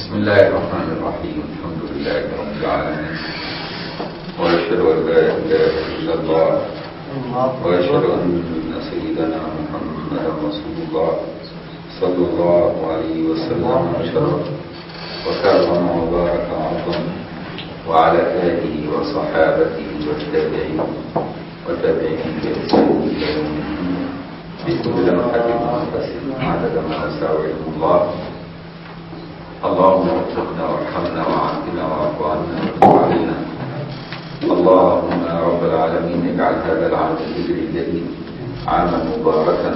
بسم الله الرحمن الرحيم الحمد لله رب العالمين واشهد ان لا اله الا الله واشهد ان سيدنا محمدا رسول الله صلى الله عليه وسلم وشرف وكرم وبارك وعظم وعلى اله وصحابته والتابعين وتابعين باحسان الى يوم الدين بكل لمحه ونفس عدد ما وسع علم الله اللهم ارزقنا وارحمنا وعافنا واعف عنا وتب علينا اللهم يا رب العالمين اجعل هذا العام الهجري الجديد عاما مباركا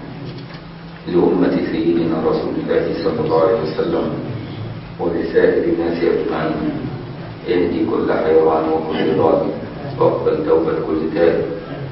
لأمة سيدنا رسول الله صلى الله عليه وسلم ولسائر الناس أجمعين اهدي كل حيوان وكل ضال واقبل توبة كل تائب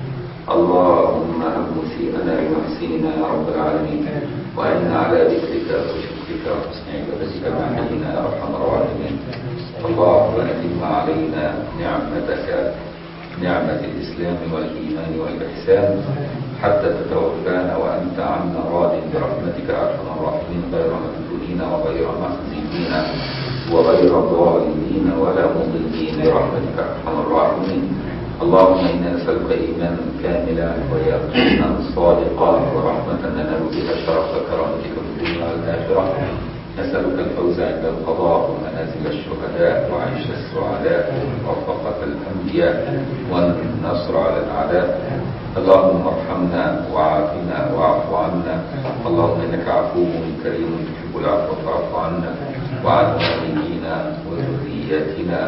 اللهم هم مسيئنا بمحسننا يا رب العالمين وأنا على ذكرك وشكرك وحسن عبادتك ما حيينا يا أرحم الراحمين اللهم أتم علينا نعمتك نعمة الإسلام والإيمان والإحسان حتى تتوفانا وأنت عنا راض برحمتك يا أرحم الراحمين غير مفتونين وغير مخزيين وغير ضالين ولا مضلين برحمتك يا أرحم الراحمين اللهم إنا نسألك إيمانا كاملا ويقينا صادقا ورحمة ننال بها شرف كرامتك في الدنيا والآخرة نسألك الفوز عند القضاء ومنازل الشهداء وعيش السعداء ومرافقة الأنبياء والنصر على الأعداء اللهم ارحمنا وعافنا واعف عنا اللهم إنك عفو كريم تحب العفو فاعف عنا وعن والدينا وذرياتنا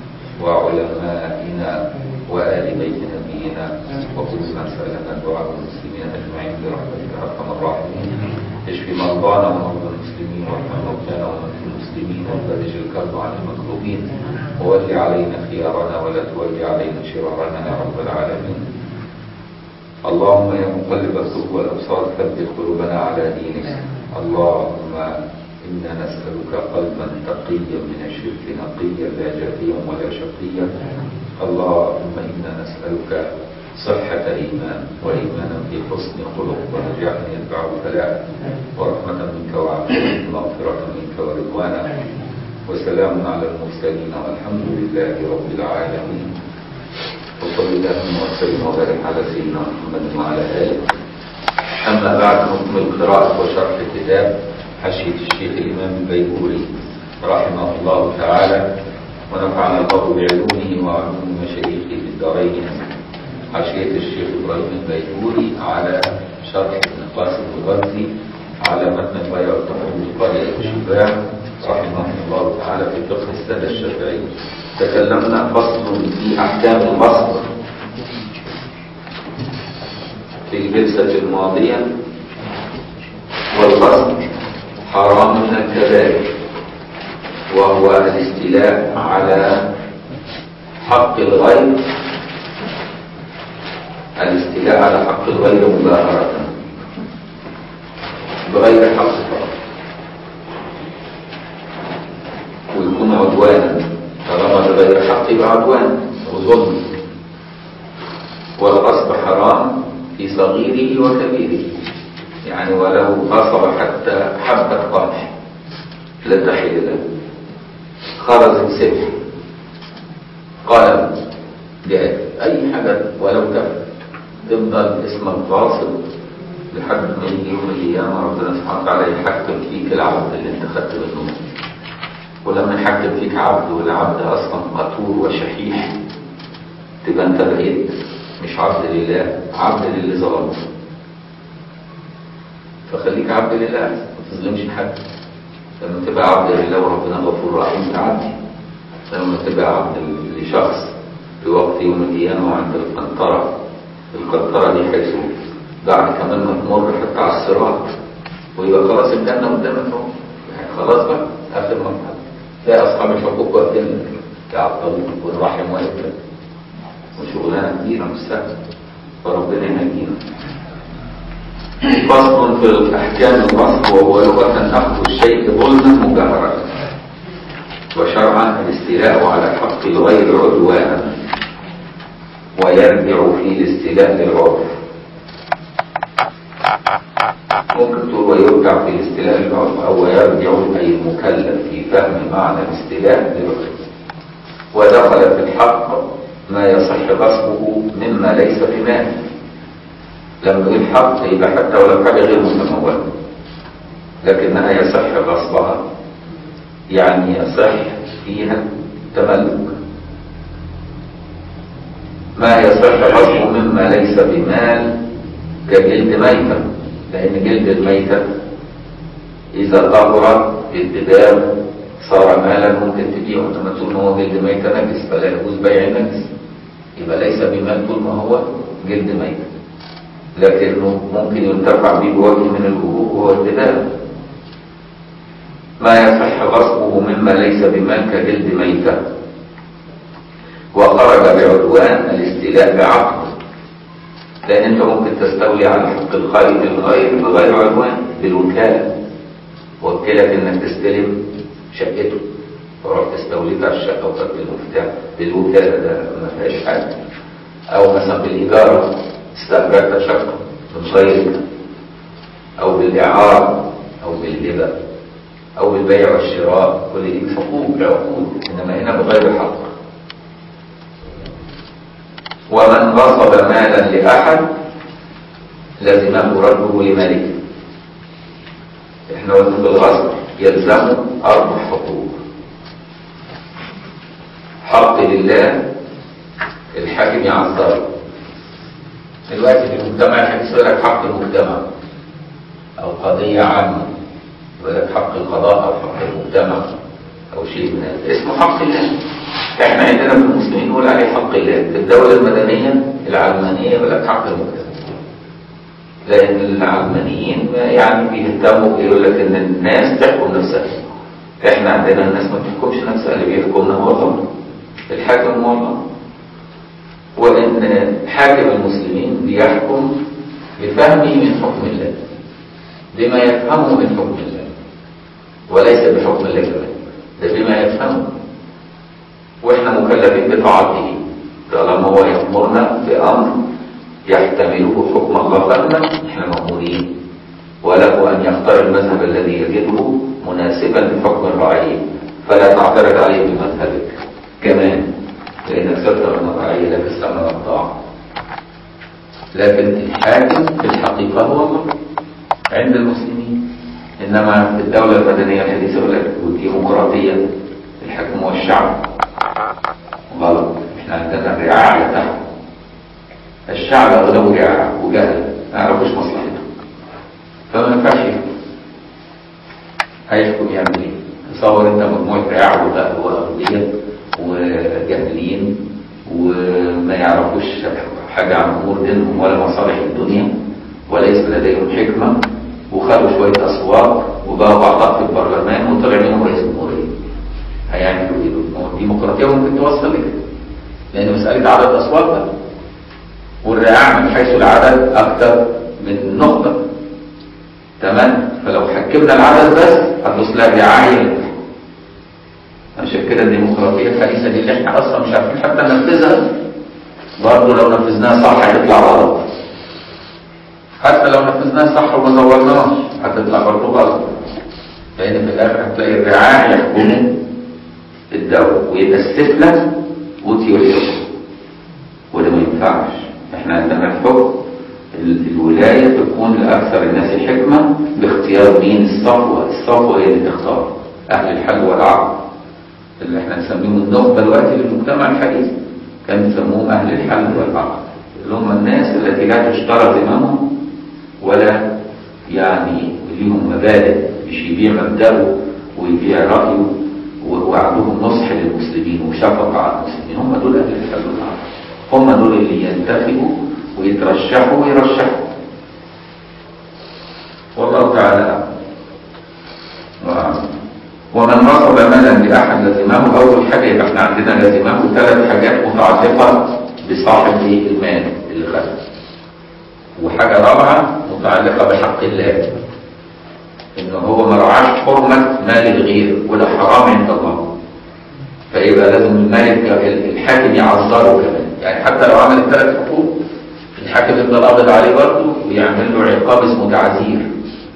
وعلمائنا وآل بيت نبينا وكل من سألنا دعاء المسلمين أجمعين برحمتك أرحم الراحمين اشف مرضانا ومرضى المسلمين وارحم موتانا وموتى المسلمين وفرج الكرب عن المكروبين وول علينا خيارنا ولا تول علينا شرارنا يا رب العالمين اللهم يا مقلب القلوب والأبصار ثبت قلوبنا على دينك اللهم إنا نسألك قلبا تقيا من الشرك نقيا لا جافيا ولا شقيا اللهم إنا نسألك صحة إيمان وإيمانا في حسن خلق ونجاحا يتبعه فلاح ورحمة منك وعافية مغفرة منك ورضوانا وسلام على المرسلين والحمد لله رب العالمين وصل اللهم وسلم وبارك على سيدنا محمد وعلى آله أما بعد نكمل قراءة وشرح كتاب حشية الشيخ الإمام البيبوري رحمه الله تعالى ونفعنا الله بعلومه وعلوم مشايخه في الدارين حاشية الشيخ إبراهيم البيتوري على شرح ابن قاسم الغزي على متن البيع والتحريم قرية الشباع رحمه الله تعالى في فقه السادة الشافعي تكلمنا فصل في أحكام الغصب في الجلسة الماضية والغصب حرام من الكبائر وهو الاستيلاء على حق الغير الاستيلاء على حق الغير مباهرة بغير حق فقط ويكون عدوانا طالما بغير حق يبقى عدوان وظلم والغصب حرام في صغيره وكبيره يعني ولو غصب حتى حبة قمح لا تحل له خرج سبح قلم جاء اي حاجة ولو تفل تفضل اسمك غاصب لحد ما يجي يوم القيامة ربنا سبحانه وتعالى يحكم فيك العبد اللي انت خدت منه ولما يحكم فيك عبد والعبد اصلا قتور وشحيح تبقى انت بقيت مش عبد لله عبد للي ظلمته فخليك عبد لله ما تظلمش حد لما تبقى عبد لله وربنا غفور رحيم تعدي لما تبقى عبد لشخص في وقت يوم القيامة وعند القنطرة القنطرة دي حيث بعد كمان ما تمر حتى على الصراط ويبقى خلاص الجنة قدامك اهو يعني خلاص بقى آخر مرحلة تلاقي أصحاب الحقوق واقفين لك يعطلوك والرحم واقف لك وشغلانة كبيرة مش سهلة فربنا ينجينا فصل في الأحكام الوصف وهو لغة أخذ الشيء ظلما مجهرا وشرعا الاستيلاء على حق الغير عدوانا ويرجع في الاستيلاء للعرف ممكن تقول ويرجع في الاستيلاء العرف أو يرجع أي المكلف في فهم معنى الاستيلاء للعرف ودخل في الحق ما يصح غصبه مما ليس بمال لما يقول حق يبقى حتى ولو حاجة غير متمولة لكنها يصح غصبها يعني يصح فيها تملك ما يصح غصبه مما ليس بمال كجلد ميتة لأن جلد الميتة إذا طهر بالدباغ صار مالا ممكن تبيعه لما تقول إن هو جلد ميتة نجس فلا يجوز بيع نجس يبقى ليس بمال طول ما هو جلد ميتة لكنه ممكن ينتفع به بوجه من الوجوه وهو الدباغ ما يصح غصبه مما ليس بمال كجلد ميتة وخرج بعدوان الاستيلاء بعقد لان انت ممكن تستولي على حق الخالق الغير بغير عدوان بالوكاله وكلك انك تستلم شقته ورحت استوليت على الشقه وخدت المفتاح بالوكاله ده ما فيهاش حاجه او مثلا بالاجاره استاجرت شقه من غيرك او بالاعاره او بالهبه او بالبيع والشراء كل دي حقوق بعقود انما هنا بغير حق ومن غصب مالا لأحد لزمه رده لملكه احنا قلنا في الغصب يلزمه أربع حقوق حق لله الحاكم يعذره دلوقتي في المجتمع الحديث يقول لك حق المجتمع أو قضية عامة يقول لك حق القضاء أو حق المجتمع أو شيء من هذا اسمه حق الله احنا عندنا في المسلمين نقول عليه حق الله في الدولة المدنية العلمانية يقول لك حق المجتمع لأن العلمانيين يعني بيهتموا يقول لك إن الناس تحكم نفسها احنا عندنا الناس ما بتحكمش نفسها اللي بيحكمنا هو الله الحاكم هو الله وإن حاكم المسلمين بيحكم بفهمه من حكم الله بما يفهمه من حكم الله وليس بحكم الله كمان ده بما يفهمه واحنا مكلفين بطاعته طالما هو يأمرنا بأمر يحتمله حكم الله لنا احنا مأمورين وله أن يختار المذهب الذي يجده مناسبا لحكم الرعية فلا تعترض عليه بمذهبك كمان لأنك صرت من الرعية لك السمع والطاعة لكن الحاكم في الحقيقة هو الله عند المسلمين إنما في الدولة المدنية الحديثة يقول لك والديمقراطية الحاكم هو الشعب غلط احنا عندنا الرعاية تحت الشعب أغلبه رعاية وجهل ما يعرفوش مصلحته فما ينفعش يحكم هيحكم يعمل ايه؟ تصور انت مجموعة رعاية وأغلبية وجاهلين وما يعرفوش حاجة عن أمور دينهم ولا مصالح الدنيا وليس لديهم حكمة وخدوا شوية أصوات وبقوا أعضاء في البرلمان وطلع منهم رئيس جمهورية هيعملوا ايه دول؟ ما هو الديمقراطية ممكن توصل لكده لأن مسألة عدد أصوات ده والرعاع من حيث العدد أكثر من نقطة تمام فلو حكمنا العدد بس هتبص لها رعاية عشان كده الديمقراطية الحديثة دي اللي احنا أصلا مش عارفين حتى ننفذها برضه لو نفذناها صح هتطلع غلط حتى لو نفذناها صح وما زورناش هتطلع برضه غلط لأن في الآخر هتلاقي الرعاع يحكموا الدولة ويبقى السفلة وتي الحكم وده ما ينفعش احنا عندنا الحكم الولاية تكون لأكثر الناس حكمة باختيار مين الصفوة الصفوة هي اللي تختار أهل الحل والعقل اللي احنا نسميهم النخبة دلوقتي للمجتمع الحديث كان يسموهم أهل الحل والعقل اللي هم الناس التي لا تشترى ذممهم ولا يعني ليهم مبادئ مش يبيع مبدأه ويبيع رأيه وعندهم نصح للمسلمين وشفقة على المسلمين هم دول أهل الحل والعقل هم دول اللي ينتخبوا ويترشحوا ويرشحوا والله تعالى أعلم ومن نصب مالا لأحد لزمه أول حاجة يبقى احنا عندنا لزمه ثلاث حاجات متعلقة بصاحب المال اللي خده وحاجة رابعة متعلقة بحق الله إن هو ما رعاش حرمة مال الغير وده حرام عند الله فيبقى لازم المالك الحاكم يعذره كمان يعني حتى لو عمل الثلاث حقوق الحاكم يفضل قابض عليه برضه ويعمل له عقاب اسمه تعزير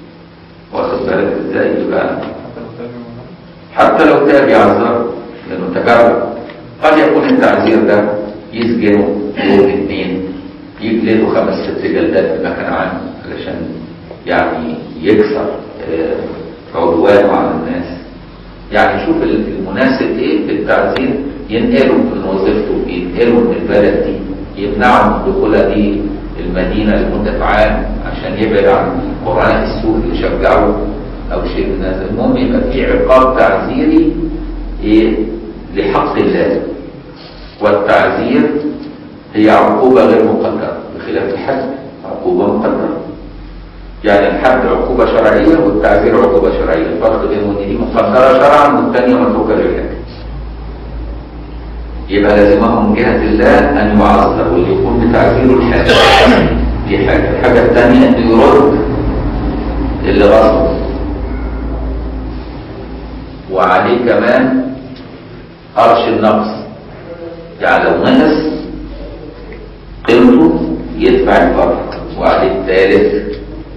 واخد بالك ازاي يبقى حتى لو تاب يعذر لانه تجرب قد يكون التعذير ده يسجنه يوم اثنين يجلده خمس ست جلدات في مكان عام علشان يعني يكسر آه، عدوانه على الناس يعني شوف المناسب ايه في التعذير ينقله من وظيفته ينقله من البلد دي يمنعه من دخولها دي المدينة لمدة عام عشان يبعد عن قرآن السوء اللي شجعه أو شيء من هذا المهم يبقى في عقاب تعزيري إيه لحق الله والتعزير هي عقوبة غير مقدرة بخلاف الحد عقوبة مقدرة يعني الحد عقوبة شرعية والتعزير عقوبة شرعية الفرق بينهم ان دي مقدرة شرعا والثانية متروكة للحد يبقى لازمهم من جهة الله أن يعذر واللي يقوم بتعزيره الحاجة دي حاجة الحاجة الثانية أن يرد اللي غصبه وعليه كمان قرش النقص يعني لو نقص قيمته يدفع الفرق وعليه الثالث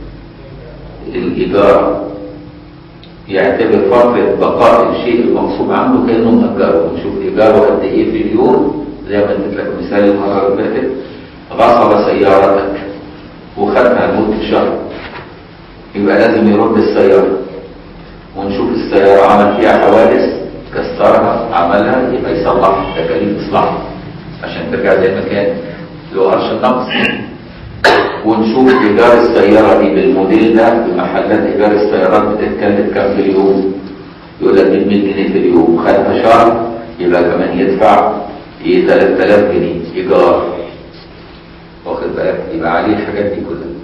الإيجار يعتبر فترة بقاء الشيء المغصوب عنه كأنه مأجره نشوف إيجاره قد إيه في اليوم زي ما اديت لك مثال المرة اللي فاتت غصب سيارتك وخدها لمدة شهر يبقى لازم يرد السيارة ونشوف السيارة عمل فيها حوادث كسرها عملها يبقى يصلح تكاليف إصلاحها عشان ترجع زي ما كان له قرش النقص ونشوف إيجار السيارة دي بالموديل ده بمحلات إيجار السيارات بتتكلف كام في اليوم يقول لك 100 جنيه في اليوم خدها شهر يبقى كمان يدفع ايه 3000 جنيه إيجار واخد بالك يبقى عليه الحاجات دي كلها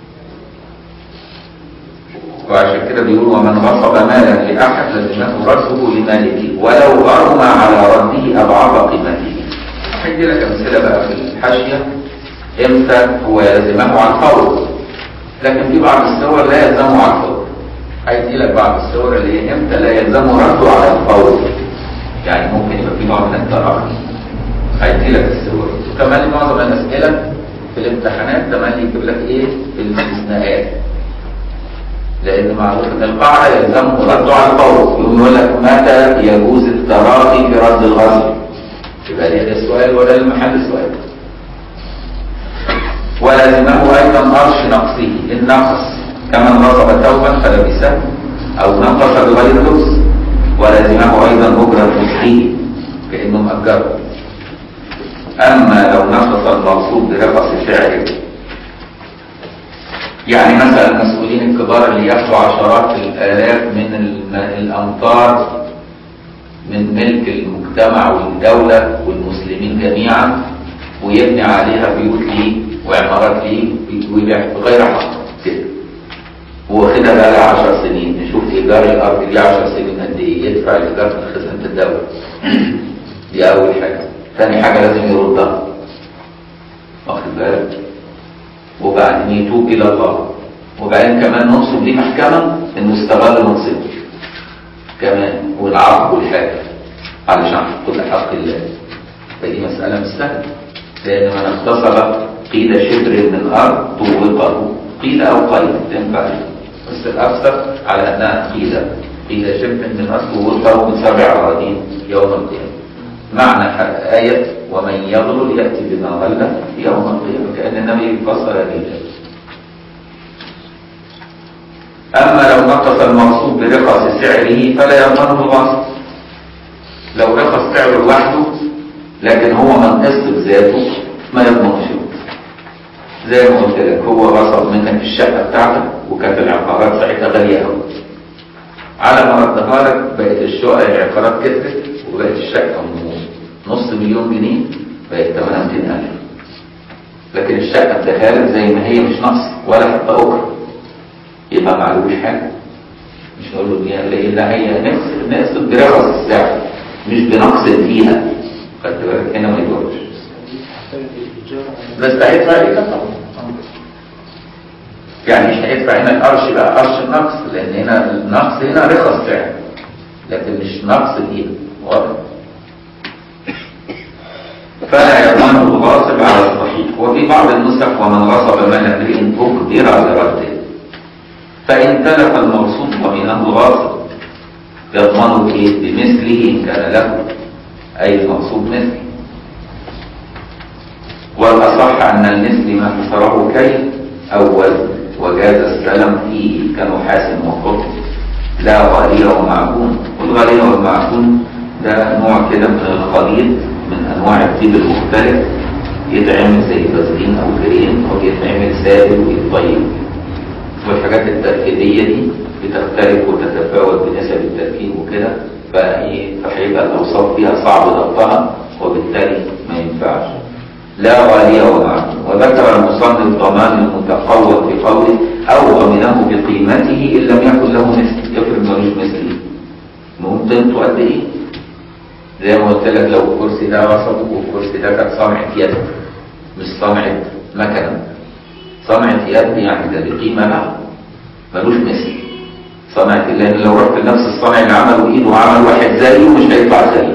وعشان كده بيقول ومن غصب مالا لأحد لزمه رده لمالكه ولو غرم على رده أضعاف قيمته هدي لك أمثلة بقى في الحاشية امتى هو يلزمه على الفور لكن في بعض الصور لا يلزمه على الفور هيدي لك بعض الصور اللي هي امتى لا يلزمه رده على الفور يعني ممكن يبقى في نوع من التراخي هيدي لك الصور وكمان معظم الاسئله في الامتحانات كمان يجيب لك ايه الاستثناءات لان معروف ان القاعده يلزمه رده على الفور يقوم يقول لك متى يجوز التراخي في رد الغصب يبقى ده السؤال ولا المحل السؤال ولازمه أيضا أرش نقصه النقص كمن نصب ثوبا فلبسه أو نقص بغير لبس ولازمه أيضا أجرة مسحيه كأنه مأجره أما لو نقص المقصود برقص سعره يعني مثلا المسؤولين الكبار اللي ياخدوا عشرات الآلاف من الم- الأمطار من ملك المجتمع والدولة والمسلمين جميعا ويبني عليها بيوت ليه وعمارات ليه ويبيع بغير حق كده واخدها بقى لها 10 سنين نشوف ايجار الارض دي 10 سنين قد ايه يدفع الايجار من خزانه الدوله دي اول حاجه ثاني حاجه لازم يردها واخد بالك وبعدين يتوب الى الله وبعدين كمان ننصب ليه محكمه انه استغل منصبه كمان والعفو والحاجه علشان كل حق الله فدي مساله مش سهله لان من اغتصب قيل شبر من ارض طوقه قيل او قيل تنفع بس الاكثر على انها قيل قيل شبر من ارض طوقه من سبع اراضين يوم القيامه معنى ح- آية ومن يغلل يأتي بما غل يوم القيامة كأن النبي فصل الرجال أما لو نقص المغصوب برخص سعره فلا يضمنه الغصب لو رخص سعره لوحده لكن هو منقص بذاته ما يضمنش زي ما قلت لك هو غصب منك الشقة بتاعتك وكانت العقارات ساعتها غالية قوي على ما ردها لك بقت الشقة العقارات كترت وبقت الشقة م- نص مليون جنيه بقت 800000 لكن الشقة اداها لك زي ما هي مش نقص ولا حتى أجرة يبقى معلوش حاجة مش نقول له دي لأن هي نقص نقص برخص السعر مش بنقص فيها خدت بالك هنا ما يدورش بس هيدفع ايه طبعا يعني مش هيدفع هنا القرش بقى قرش النقص لان هنا النقص هنا رخص سعر لكن مش نقص فيها واضح فلا يضمنه الغاصب على الصحيح وفي بعض النسخ ومن غصب مال امرئ اجبر على رده فان تلف المغصوب ضمانه بايه بمثله ان كان له اي المقصود مثله والاصح ان المثل ما كسره كي اول وجاز السلم فيه كنحاس وقطن لا غالية ومعجون والغالية والمعجون ده نوع كده من الخليط من انواع الطيب المختلف يتعمل زي بازلين او كريم او يتعمل سائل ويتطيب والحاجات التركيبية دي بتختلف وتتفاوت بنسب التركيب وكده فايه فهيبقى الاوصاف فيها صعب ضبطها وبالتالي ما ينفعش لا غالية ومعجون وذكر المصنف ضمان المتقوى في قوله او ضمنه بقيمته ان لم يكن له مثل يفرض ملوش مثلي ممكن قد ايه زي ما قلت لك لو الكرسي ده وصفه والكرسي ده كان صنعة يد مش صنعة مكنة صنعة يد يعني ده بقيمة له ملوش مثل صنعة لأن لو رحت لنفس الصنع اللي عمله إيده وعمل واحد زيه مش هيطلع زيه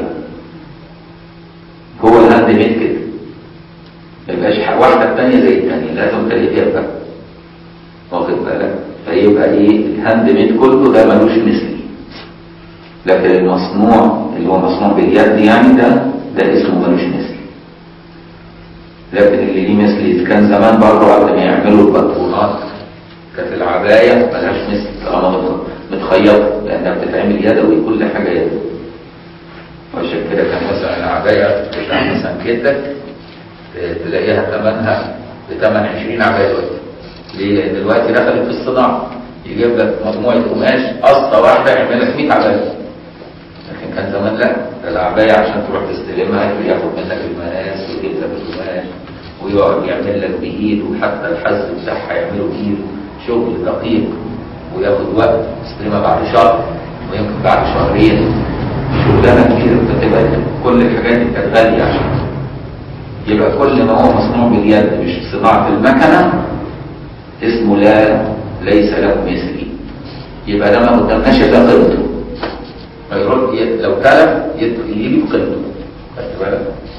هو الهاند ميد كده ما يبقاش واحدة الثانية زي الثانية لازم تلاقيها بقى واخد بالك فيبقى ايه الهاند ميد كله ده ملوش مثل لكن المصنوع اللي هو مصنوع باليد يعني ده ده اسمه ملوش مثل لكن اللي ليه مثل إذا كان زمان برضه قبل ما يعملوا البطونات كانت العباية ملهاش مثل طالما متخيطة لأنها بتتعمل يدوي كل حاجة يدوي وعشان كده كان مثلا العباية بتاع مثلا كدك تلاقيها ثمنها بثمن 20 عباية دلوقتي ليه؟ لأن دلوقتي دخلت في الصناعة يجيب لك مجموعة قماش قصة واحدة يعمل لك 100 عباية لكن كان زمان لا ده العباية عشان تروح تستلمها ياخد منك المقاس ويجيب لك القماش ويقعد يعمل لك بإيده وحتى الحز بتاعها يعمله بإيده شغل دقيق وياخد وقت يستلمها بعد شهر ويمكن بعد شهرين شغلانة كبيرة فتبقى كل الحاجات دي كانت غالية عشان يبقى كل ما هو مصنوع باليد مش صناعة المكنة اسمه لا ليس له مثلي يبقى ده ما قدامناش الا قيمته ما يرد ي- لو تلف يد- يجي بقيمته خدت بالك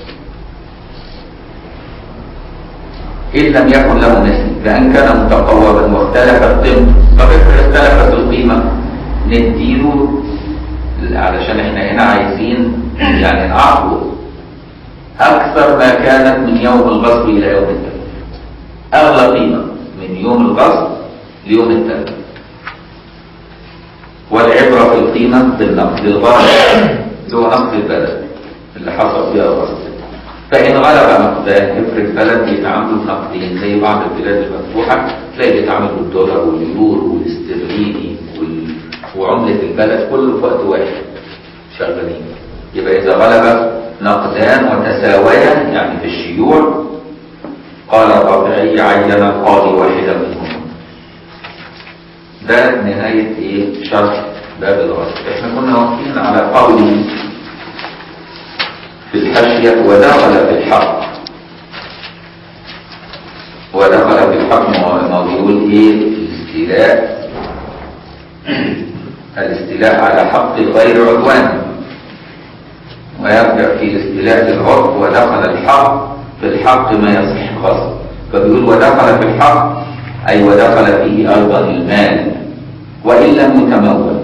إن لم يكن له مثل لأن كان متقوبا واختلفت قيمته طب افرض اختلفت القيمة نديله علشان احنا هنا عايزين يعني نعرضه أكثر ما كانت من يوم الغصب إلى يوم التلف أغلى قيمة من يوم الغصب ليوم التلف والعبرة في القيمة بالنقد الغالب اللي هو نقد البلد اللي حصل فيها الغصب فإن غلب نقدان يفرق بلد بيتعاملوا بنقدين زي بعض البلاد المفتوحة تلاقي بيتعامل بالدولار واليورو والاسترليني وال... وعملة البلد كله في وقت واحد شغالين يبقى إذا غلب نقدان وتساويا يعني في الشيوع قال الرافعي عين القاضي واحدا منهم ده نهاية ايه شرح باب الغسل احنا كنا واقفين على قوله في الحاشية ودخل في الحق ودخل في الحق ما ما بيقول ايه الاستيلاء الاستيلاء على حق غير عدوان ويرجع في الاستيلاء للعرف ودخل الحق في الحق ما يصح غصب فبيقول ودخل في الحق أي ودخل فيه أيضا المال وإن لم يتمول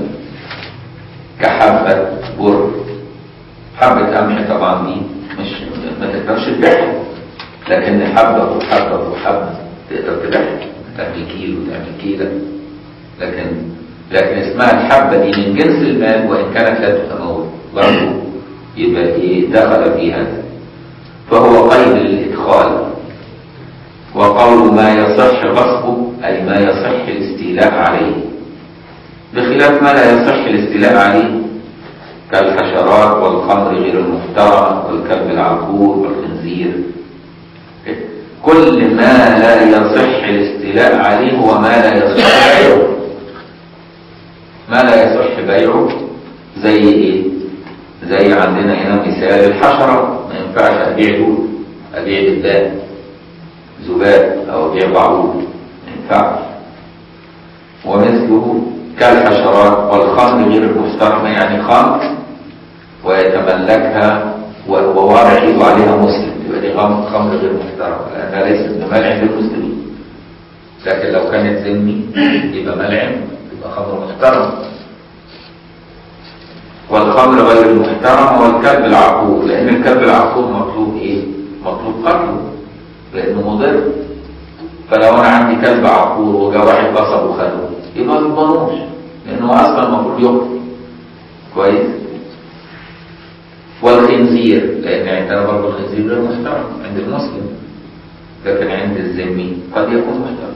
كحبة بر حبة قمح طبعا دي مش ما تقدرش تبيعها لكن حبة وحبة وحبة تقدر تبيعها تعمل كيلو تعمل كيلة لكن لكن اسمها الحبة دي من جنس المال وإن كانت لا تتمول برضه يبقى إيه دخل في هذا فهو قيد للإدخال وقول ما يصح غصبه أي ما يصح الاستيلاء عليه بخلاف ما لا يصح الاستيلاء عليه كالحشرات والخمر غير المحترم والكلب العقور والخنزير كل ما لا يصح الاستيلاء عليه هو ما لا يصح بيعه ما لا يصح بيعه زي ايه زي عندنا هنا مثال الحشرة ما ينفعش ابيع دود ابيع دبان ذباب او ابيع بعوض ما ينفعش ومثله كالحشرات والخمر غير المحترمة يعني خمر ويتملكها ووضع ايده عليها مسلم يبقى دي خمر خمر غير محترمة لأنها ليست بملعن للمسلمين لكن لو كانت ذمي يبقى ملعن يبقى خمر محترم والخمر غير المحترم والكلب العقور لان الكلب العقور مطلوب ايه مطلوب قتله لانه مضر فلو انا عندي كلب عقور وجا واحد قصب وخده يبقى ما يضمنوش لانه اصلا المفروض يقتل كويس والخنزير لان عندنا برضه الخنزير غير محترم عند المسلم لكن عند الذمي قد يكون محترم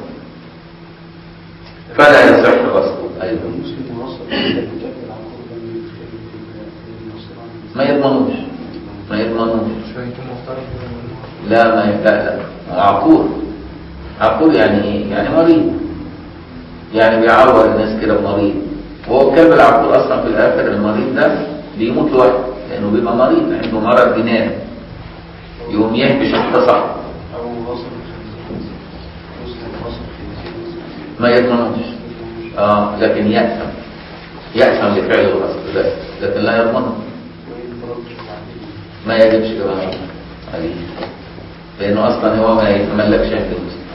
فلا يصح غسله ايضا المسلم وصل إلى الكتاب العقور ده من النصراني ما يضمنوش ما يضمنوش مش هيكون محترم كده ولا- لا ما ي- لا لا هو عقور عقور يعني ايه؟ يعني مريض يعني بيعور الناس كده مريض وهو الكلب العقور اصلا في الاخر المريض ده بيموت لوحده لانه بيبقى مريض عنده مرض جنان يقوم يهبش التصح أو وصل الخنزير مسلم وصل الخنزير ما يضمنوش اه لكن يأثم يأثم لفعل الغسل بس لكن لا يضمنه ويفرض عليه ما يجبش كمان عليه لانه اصلا هو ما يتملكش عند المسلم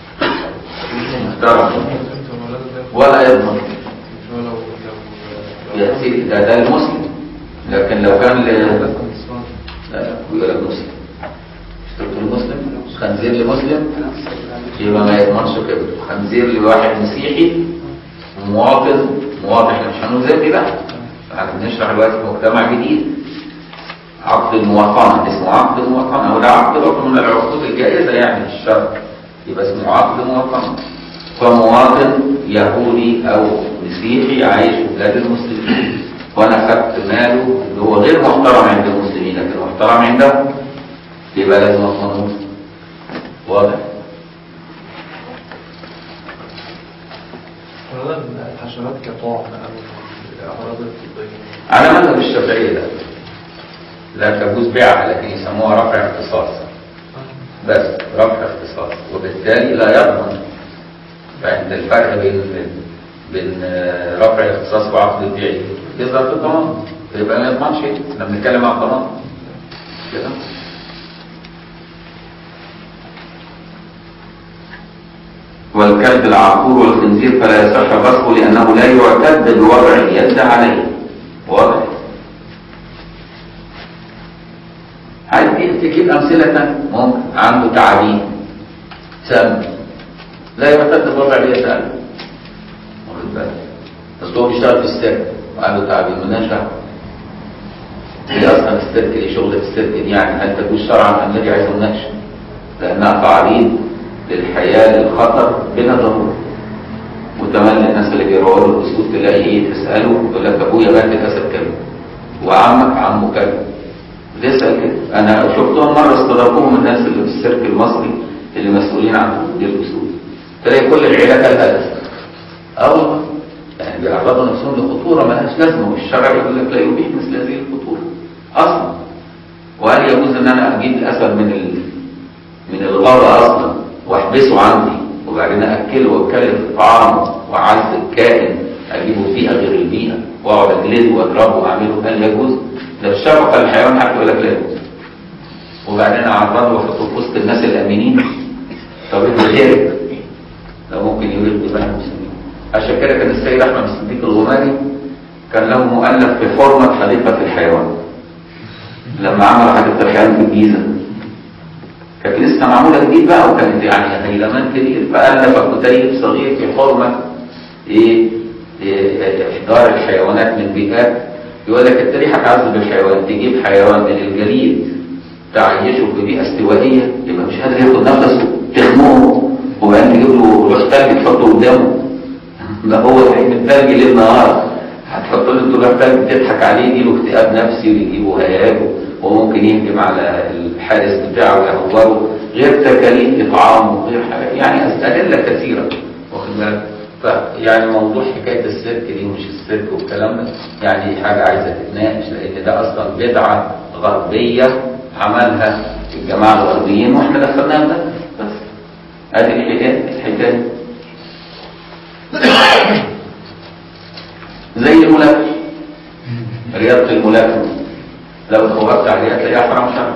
محترم انت ولاد ده ولا يضمن مش هو لو لو يأتي ده ده المسلم لكن لو كان ل... لو دخل الإسلام. لا لا يقول لك مسلم اشترط المسلم خنزير لمسلم يبقى ما يضمنش كده خنزير لواحد مسيحي مواطن مواطن احنا مش هنلزم بقى احنا بنشرح دلوقتي في مجتمع جديد عقد المواطنة اسمه عقد المواطنة وده عقد برضه من العقود الجائزة يعني في الشرع يبقى اسمه عقد مواطنة فمواطن يهودي أو مسيحي عايش في بلاد المسلمين وأنا خدت ماله اللي هو غير محترم عند المسلمين لكن محترم عندهم يبقى لازم أضمنه واضح؟ ولا الحشرات كطعم أو الأغراض الطبية على مذهب الشافعية لا لا تجوز بيعها لكن يسموها رفع اختصاص بس رفع اختصاص وبالتالي لا يضمن فعند الفرق بين بين آه، رفع الاختصاص وعقد البيع يظهر في الضمان يبقى ما يضمنش احنا بنتكلم عن الضمان كده والكلب العقور والخنزير فلا يصح غسله لأنه لا يعتد بوضع اليد عليه واضح عايز إيه؟ تجيب أمثلة تانية ممكن عنده تعابين سم لا يعتد بوضع اليد عليه واخد بالك بس هو بيشتغل في السيرك وعنده تعابين مالناش دعوه هي اصلا السيرك دي شغله السيرك دي يعني هل تجوز شرعا ام لا دي عايزه مناقشه لانها تعريض للحياه للخطر بلا ضروره وتملي الناس اللي بيروحوا له الاسود تلاقي ايه تساله يقول لك ابويا مات الاسد كلب وعمك عمه كلب بيسال كده انا شفتهم مره استضافوهم الناس اللي في السيرك المصري اللي مسؤولين عن تدبير الاسود تلاقي كل العيله كلها اسد اه والله يعني بيعرضوا نفسهم لخطوره مالهاش لازمه والشرع يقول لك لا يبيح مثل هذه الخطوره اصلا وهل يجوز ان انا اجيب الاسد من ال... من الغابه اصلا واحبسه عندي وبعدين اكله واكله في طعامه واعز الكائن اجيبه بيئه غير البيئه واقعد اجلده واضربه واعمله هل يجوز؟ ده في شفقه الحيوان حتى يقول لك لا يجوز وبعدين اعرضه واحطه في وسط الناس الامنين طب انت خيرك ده ممكن يريد دماء المسلمين عشان كده كان السيد احمد الصديق الغماري كان له مؤلف في حرمه حديقه الحيوان لما عمل حديقه الحيوان في الجيزه كانت لسه معموله جديد بقى وكانت يعني هيلمان كبير فالف كتيب صغير في حرمه ايه إيه، احضار الحيوانات من بيئات يقول لك انت ليه هتعذب الحيوان تجيب حيوان من الجليد تعيشه في بيئه استوائيه يبقى مش قادر ياخد نفسه تخنقه وبعدين تجيب له رش تلج تحطه قدامه ده هو من التلج ليل نهار هتحط له الدولار تلج تضحك عليه يجيله اكتئاب نفسي ويجيبه هياجه وممكن يهجم على الحارس بتاعه ويعوره غير تكاليف اطعامه غير حاجه يعني ادله كثيره واخد بالك فيعني موضوع حكايه السيرك دي ومش السيرك والكلام ده يعني دي حاجه عايزه تتناقش لان ده اصلا بدعه غربيه عملها الجماعه الغربيين واحنا دخلناها ده بس ادي الحكايه الحكايه زي الملاكمه رياضه الملاكمه لو اتفرجت عليها تلاقيها حرام شرعي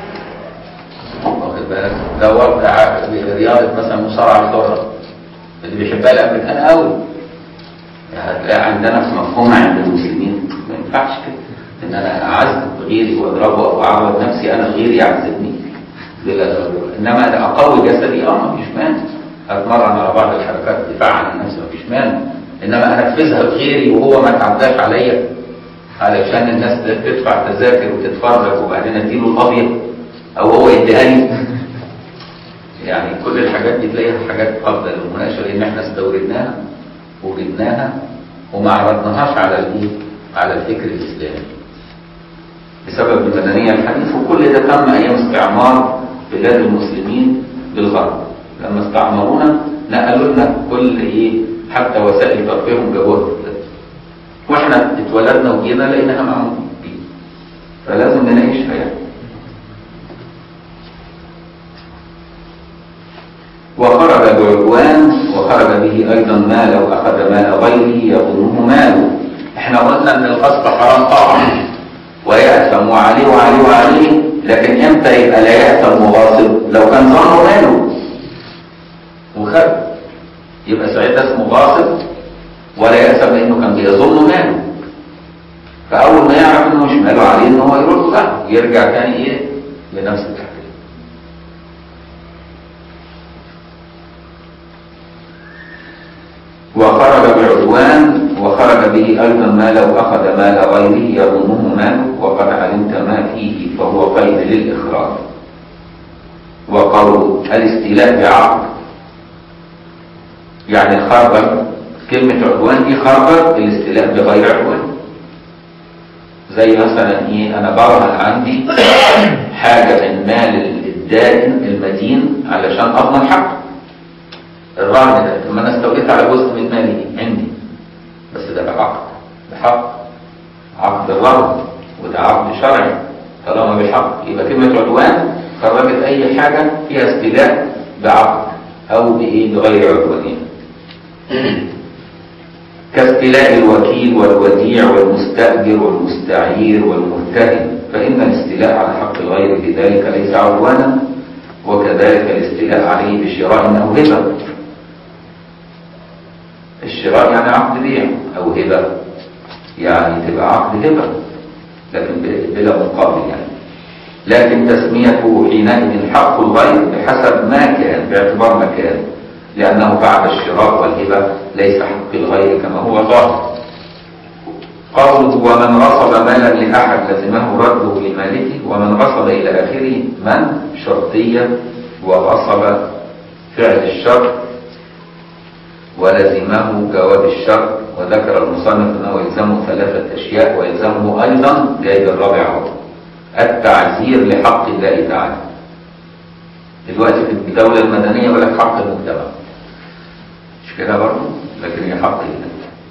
واخد بالك دورت على رياضه مثلا مصارعه الحره اللي بيحبها الامريكان قوي هتلاقي عندنا في مفهوم عند المسلمين ما ينفعش كده ان انا اعذب غيري واضربه او اعرض نفسي انا غيري يعذبني بلا ضرورة. انما انا اقوي جسدي اه مفيش مانع اتمرن على بعض الحركات دفاع عن النفس مفيش مانع انما انفذها بغيري وهو ما تعداش عليا علشان الناس تدفع تذاكر وتتفرج وبعدين اديله الابيض او هو يديها لي يعني كل الحاجات دي تلاقيها حاجات قابله للمناقشه لان احنا استوردناها وجبناها وما عرضناهاش على الايه؟ على الفكر الاسلامي. بسبب المدنيه الحديثه وكل ده تم ايام استعمار بلاد المسلمين بالغرب. لما استعمرونا نقلوا لنا كل ايه؟ حتى وسائل ترفيههم جابوها في البلاد. واحنا اتولدنا وجينا لقيناها معمول بيه. فلازم نناقشها يعني. وخرج بعدوان وخرج به ايضا ما لو اخذ مال غيره يظنه ماله احنا قلنا ان القصد حرام طبعا ويأثم وعليه وعليه وعليه لكن امتى يبقى لا يأثم وغاصب لو كان ظنه ماله وخد يبقى ساعتها اسمه غاصب ولا يأثم لانه كان بيظن ماله فاول ما يعرف انه مش ماله عليه ان هو يرد له يرجع تاني ايه لنفس الحكايه وخرج بعدوان وخرج به أيضا ما لو أخذ مال غيره يظنه ماله وقد علمت ما فيه فهو قيد للإخراج وقول الاستيلاء بعقد يعني خرج كلمة عدوان دي خرج الاستيلاء بغير عدوان زي مثلا ايه انا برهن عندي حاجة من مال الدائن المدين علشان اضمن حقه الرهن ده لما انا استوليت على جزء من مالي عندي بس ده بعقد بحق عقد الرهن وده عقد شرعي طالما بحق يبقى كلمة عدوان خرجت أي حاجة فيها استيلاء بعقد أو بإيه بغير عدوانية كاستيلاء الوكيل والوديع والمستأجر والمستعير والمرتهن فإن الاستيلاء على حق الغير بذلك ليس عدوانا وكذلك الاستيلاء عليه بشراء أو هبة الشراء يعني عقد بيع أو هبة يعني تبقى عقد هبة لكن بلا مقابل يعني لكن تسميته حينئذ حق الغير بحسب ما كان باعتبار ما كان لأنه بعد الشراء والهبة ليس حق الغير كما هو ظاهر قوله ومن غصب مالا لأحد لزمه رده لمالكه ومن غصب إلى آخره من شرطية وغصب فعل الشر ولزمه جواب الشر وذكر المصنف انه يلزمه ثلاثة اشياء ويلزمه ايضا جايب الرابع اهو التعزير لحق الله تعالى دلوقتي في الدولة المدنية يقول لك حق المجتمع مش كده برضه لكن هي حق الله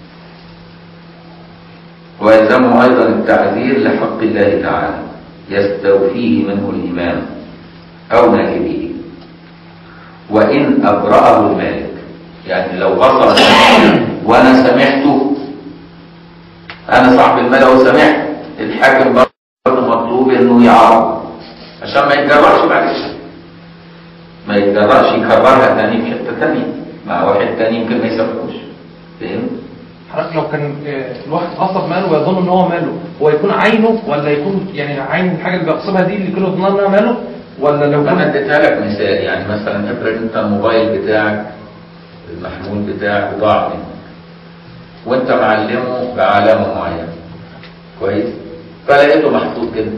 ويلزمه ايضا التعزير لحق الله تعالى يستوفيه منه الامام او نائبه وان ابرأه المالك يعني لو غصب وانا سامحته انا صاحب المال لو سمحت الحاكم برضه مطلوب انه يعرض عشان ما يتجرأش بعد كده ما يتجرأش يكررها تاني في حته تانيه مع واحد تاني يمكن ما يسامحوش فاهم؟ حضرتك لو كان آه، الواحد غصب ماله ويظن ان هو ماله هو يكون عينه ولا يكون يعني عين الحاجه اللي بيغصبها دي اللي كله يظن انها ماله ولا لو انا كان اديتها لك مثال يعني مثلا افرض انت الموبايل بتاعك المحمول بتاعك ضاع منك وانت معلمه بعلامه معينه كويس فلقيته محطوط كده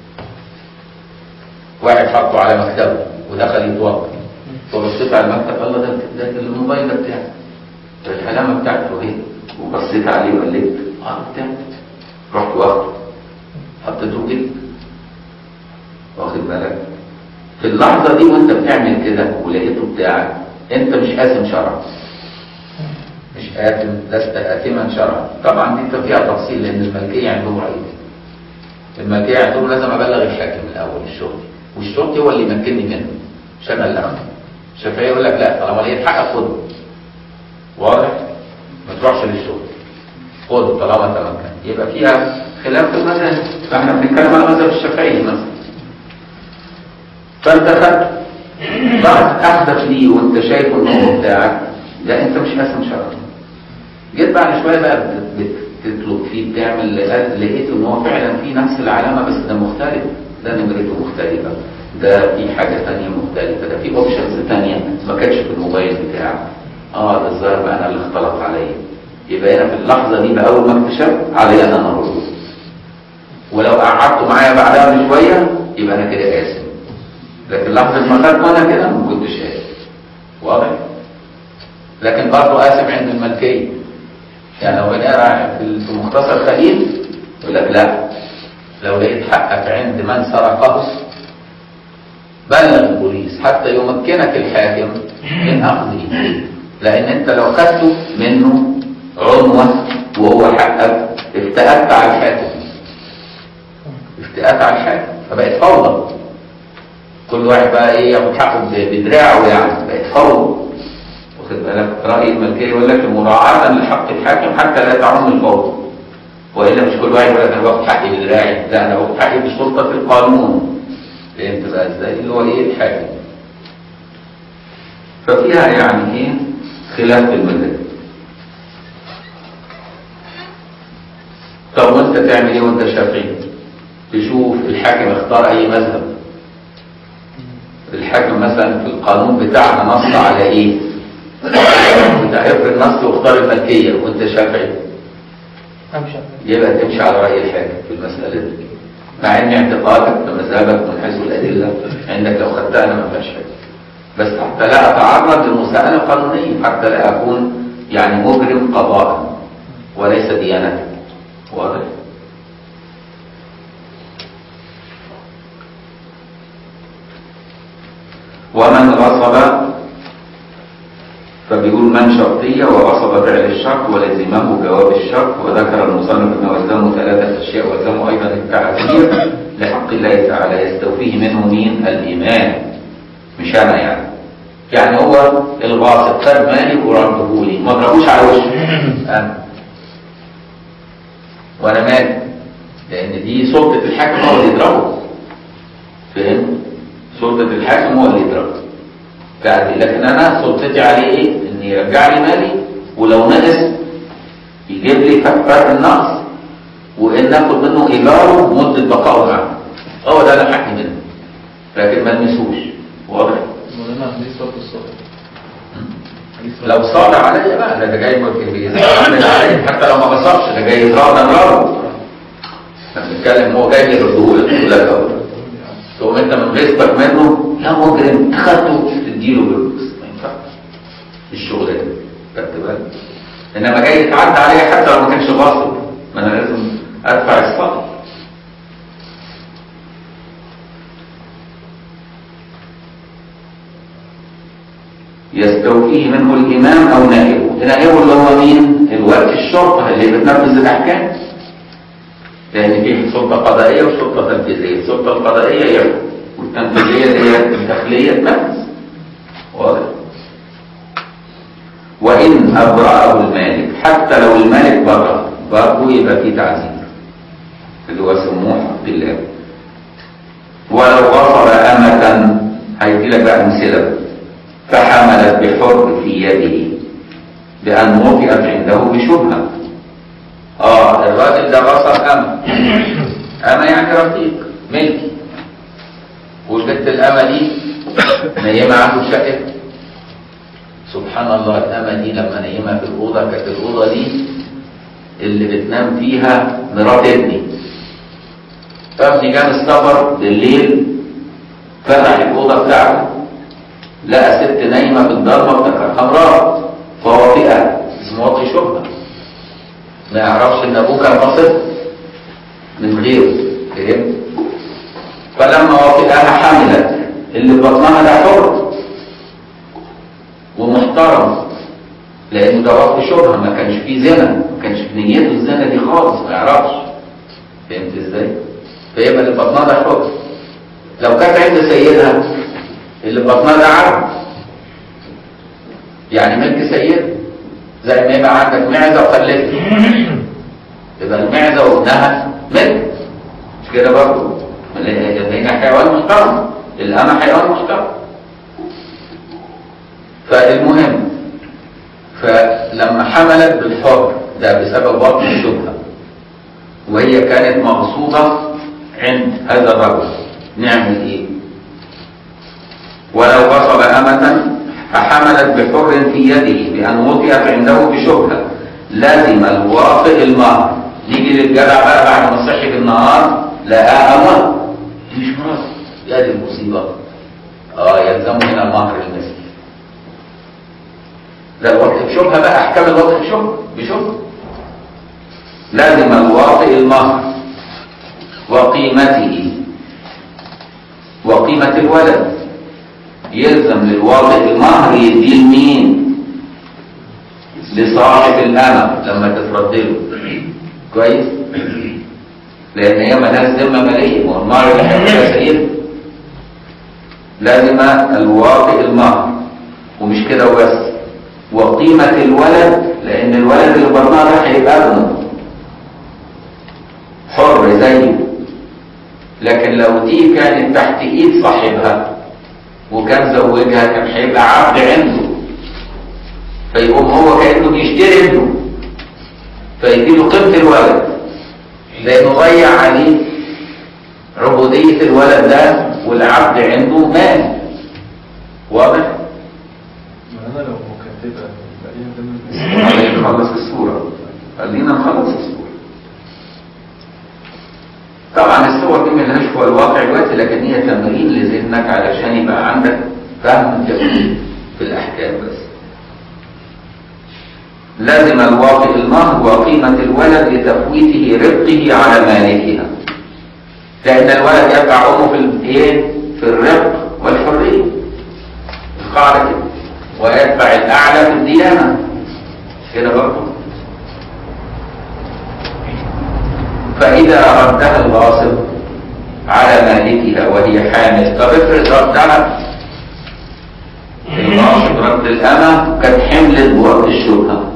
واحد حطه على مكتبه ودخل يتوضا فبصيت على المكتب الله ده ده الموبايل ده بتاعك العلامه بتاعته ايه وبصيت عليه وقلت اه بتاعك رحت واخده حطيته كده واخد بالك في اللحظه دي وانت بتعمل كده ولقيته بتاعك انت مش قاسم شرعا مش آثم لست آثما شرعا طبعا دي انت فيها تفصيل لان الملكيه عندهم رأيين الملكيه عندهم لازم ابلغ الحاكم الاول الشرطي والشرطي هو اللي يمكنني منه مش انا اللي اعمل الشافعيه يقول لك لا طالما لقيت حقك خده واضح ما تروحش للشرطي خده طالما تمكن يبقى فيها خلاف في المذاهب فاحنا بنتكلم على مذهب الشافعي مثلا فانت خدت بعد احدث ليه وانت شايفه ان هو بتاعك لا انت مش قاسم شرعا جيت بعد شويه بقى بت- تطلب فيه تعمل لقيت ان هو فعلا في نفس العلامه بس ده مختلف ده نمرته مختلفه ده في حاجه ثانيه مختلفه ده في اوبشنز ثانيه ما كانتش في الموبايل بتاعك اه ده الظاهر بقى انا اللي اختلط عليا يبقى هنا في اللحظه دي بقى اول ما اكتشفت علي انا انا ارد ولو قعدتوا معايا بعدها بشويه يبقى انا كده اسف لكن لحظه ما خدت وانا كده ما كنتش اسف واضح لكن برضه اسف عند الملكيه يعني لو بنقرا في في مختصر خليل يقول لك لا لو لقيت حقك عند من سرقه بلغ البوليس حتى يمكنك الحاكم من اخذه لان انت لو خدته منه عنوة وهو حقك افتأت على الحاكم افتأت على الحاكم فبقت فوضى كل واحد بقى ايه ياخد حقه ب- بدراعه يعني بقت فوضى واخد بالك رأي الملكية يقول لك مراعاة لحق الحاكم حتى لا تعم الفوضى والا مش كل واحد يقول لك انا باخد حقي بدراعي لا انا باخد حقي بسلطة القانون فهمت بقى ازاي اللي هو ايه الحاكم ففيها يعني ايه خلاف في المذاهب طب وانت تعمل ايه وانت شافعي تشوف الحاكم اختار اي مذهب الحاكم مثلا في القانون بتاعنا نص على ايه بتاع افرض نص واختار الملكيه وانت شافعي امشي يبقى تمشي على راي الحاكم في المساله دي مع ان اعتقادك ومذهبك من حيث الادله عندك لو خدتها انا ما فيهاش حاجه بس حتى لا اتعرض للمساءله القانونيه حتى لا اكون يعني مجرم قضاء وليس ديانه واضح ومن غصب فبيقول من شرطية وغصب فعل الشرط ولزمه جواب الشرط وذكر المصنف انه الزمه ثلاثة اشياء والزمه ايضا التعزير لحق الله تعالى يستوفيه منه مين الإيمان مش أنا يعني يعني هو الغاصب خد مالي ورده لي ما اضربوش على وشه أنا وأنا مالي لأن دي سلطة الحاكم هو اللي يضربه فاهم؟ سلطة الحاكم هو اللي يضربه فعلي لكن أنا سلطتي عليه إيه؟ إن يرجع لي مالي ولو نقص يجيب لي فرق النقص وإن آخد منه إيجاره مدة بقائه معه هو ده اللي حكي منه لكن ما نمسوش واضح؟ مولانا دي صوت الصوت لو صار عليا بقى ده ده جاي بيتعامل عليا حتى لو ما بصرش ده جاي يضربنا نضربه احنا بنتكلم هو جاي يرده لك يقول لك اهو تقوم انت من غيظتك منه يا مجرم خدته تديله فلوس ما ينفعش الشغل ده خدت بالك انما جاي يتعدى عليا حتى لو ما كانش غاصب ما انا لازم ادفع الصقر يستوفيه منه الإمام أو نائبه نائبه اللي هو مين؟ الوقت الشرطة اللي بتنفذ الأحكام لأن في سلطة قضائية وسلطة تنفيذية السلطة القضائية يحكم والتنفيذية اللي هي الداخلية تنفذ واضح؟ وإن أبرأه المالك حتى لو المالك برأ برضه يبقى فيه تعزير اللي هو سموه حق الله ولو غصب أمة هيدي لك بقى أمثلة فحملت بحر في يده بأن وطئت عنده بشبهة اه الراجل ده غصب أمة أمة يعني رقيق ملكي والبنت الأمة دي نيمة عنده شقة سبحان الله الأمة دي لما نيمها في الأوضة كانت الأوضة دي اللي بتنام فيها مرات ابني فابني كان السفر بالليل فتح الأوضة بتاعته لقى ست نايمة في الضلمة بتاعت حمراء فوافقها اسمه واطي شبهة ما يعرفش ان ابوه كان قصد من غيره فهمت فلما وافقها حملت اللي في بطنها ده حر ومحترم لانه ده وقت شبهه ما كانش فيه زنا ما كانش في نيته الزنا دي خالص ما يعرفش فهمت ازاي؟ فيبقى اللي في بطنها ده حر لو كانت عند سيدها اللي في بطنها ده عبد يعني ملك سيد زي ما يبقى عندك معزه وخلفت يبقى المعزه وابنها ملك مش كده برضه هنا حيوان محترم الأمة حيوان محترم فالمهم فلما حملت بالحر ده بسبب وقت الشبهه وهي كانت مغصوبة عند هذا الرجل نعمل ايه ولو غصب أمة فحملت بحر في يده بأن وطئت عنده بشبهة لازم الواطئ المهر نيجي للجدع بقى بعد ما صحي بالنهار لقاها أموت دي مش مرض يا دي المصيبة اه يلزمه هنا المهر المثل لا الوطئ بشبهة بقى أحكام الوطئ بشبهة بشبهة لازم الواطئ المهر وقيمته وقيمة الولد يلزم للواطئ المهر يديه لمين لصاحب الأمة لما تفرض له كويس لأن هي ملهاش ذمة مالية ما هو المهر اللي هياخدها سيد لازم الواطئ المهر ومش كده وبس وقيمة الولد لأن الولد اللي برناه ده هيبقى ابنه حر زيه لكن لو دي كانت تحت ايد صاحبها وكان زوجها كان هيبقى عبد عنده فيقوم هو كانه بيشتري ابنه فيديله قيمه الولد لانه ضيع عليه عبوديه الولد ده والعبد عنده مال واضح؟ ما انا لو مكتبه بقيها ضمن خلينا نخلص الصوره خلينا نخلص الصوره طبعا الصور دي ملهاش هو الواقع دلوقتي لكن هي تمرين لذهنك علشان يبقى عندك فهم جميل في الاحكام بس لازم الواطئ المهر وقيمة الولد لتفويته رقه على مالكها لأن الولد يتبع أمه في الإيه؟ في الرق والحرية القاعدة كده ويتبع الأعلى في الديانة كده برضه فإذا ردها الغاصب على مالكها وهي حامل طب افرض ردها الغاصب رد الأمة كانت حملت بوقت الشبهة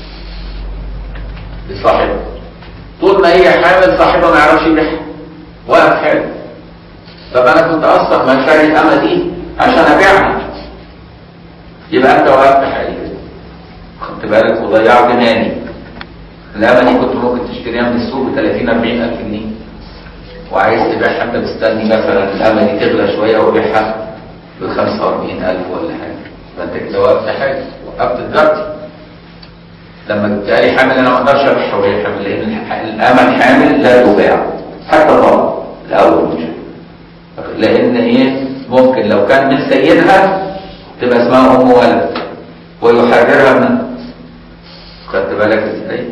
لصاحبها طول ما هي حامل صاحبها ما يعرفش يبيعها وقت حامل طب أنا كنت أصلا ما شاري الأمة دي عشان أبيعها يبقى أنت وقفت حاليا خدت بالك وضيعت مالي الأمة دي كنت ممكن تشتريها من السوق ب 30 40 ألف جنيه وعايز تبيعها أنت مستني مثلا الأمة دي تغلى شوية وبيعها ب 45 ألف ولا حاجة فأنت كده وقفت حاجة وقفت تجارتي لما جبتها لي حامل أنا ما أقدرش أبيعها وهي حامل لأن الح- الأمة الحامل لا تباع حتى طبعا الأول مش لأن إيه ممكن لو كان من سيدها تبقى اسمها أم ولد ويحررها ابنها خدت بالك ازاي؟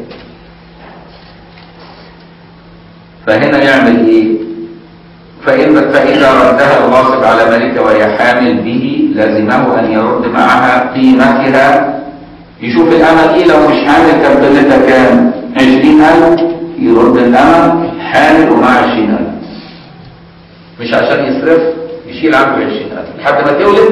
فهنا يعمل ايه فإن فإذا ردها الغاصب على ملكة وهي حامل به لازمه أن يرد معها قيمتها يشوف الأمل إيه لو مش حامل كان قيمتها كام؟ 20000 يرد الأمل حامل ومع 20000 مش عشان يصرف يشيل عنه 20000 لحد ما تولد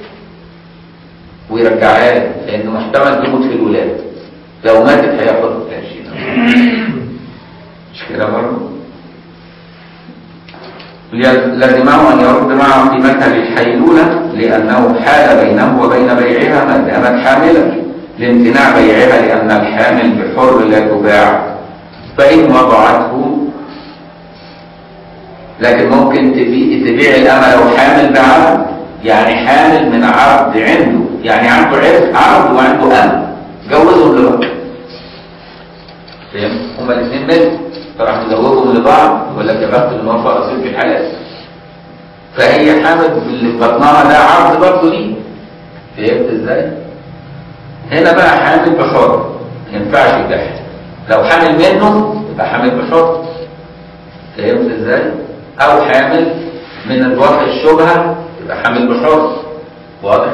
ويرجعها له لأنه محتمل تموت في الولادة لو ماتت هياخد 20000 مش كده برضه؟ لازمه أن يرد معه قيمتها للحيلولة لأنه حال بينه وبين بيعها ما دامت حاملا لامتناع بيعها لأن الحامل بحر لا تباع فإن وضعته لكن ممكن تبيع, تبيع الأمة لو حامل بعبد يعني حامل من عبد عنده يعني عنده عبد عبد وعنده أمة جوزهم لبعض فهمت؟ هما الاثنين ملك فراح تزوجهم لبعض ولا كبخت ان هو اصيل في الحلال فهي حامل اللي في بطنها ده عرض برضه ليه فهمت ازاي؟ هنا بقى حامل بحر ما ينفعش يبيعها لو حامل منه يبقى حامل بحر فهمت ازاي؟ او حامل من الوضع الشبهه يبقى حامل بحر واضح؟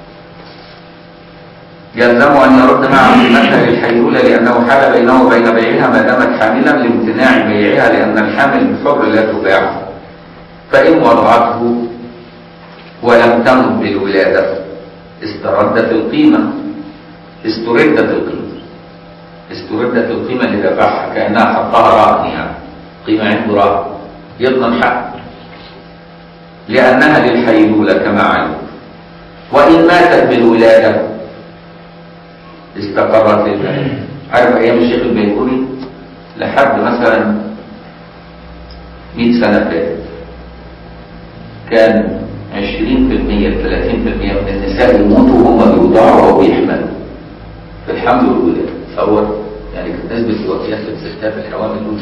يلزم أن يرد مع قيمتها للحيولة لأنه حال بينه وبين بيعها ما دامت حاملا لامتناع بيعها لأن الحامل بحر لا تباع فإن وضعته ولم تمت بالولادة استردت القيمة استردت القيمة استردت القيمة اللي دفعها كأنها حطها رهن يعني قيمة عنده رهن يضمن حق لأنها للحيلولة كما علم وإن ماتت بالولادة استقرت للبيع عارف ايام الشيخ البيكوني لحد مثلا 100 سنة فاتت كان 20% 30% من النساء يموتوا وهم بيوضعوا او بيحملوا في الحمل والولاده تصور يعني كانت نسبه الوفيات في الستات الحوامل دول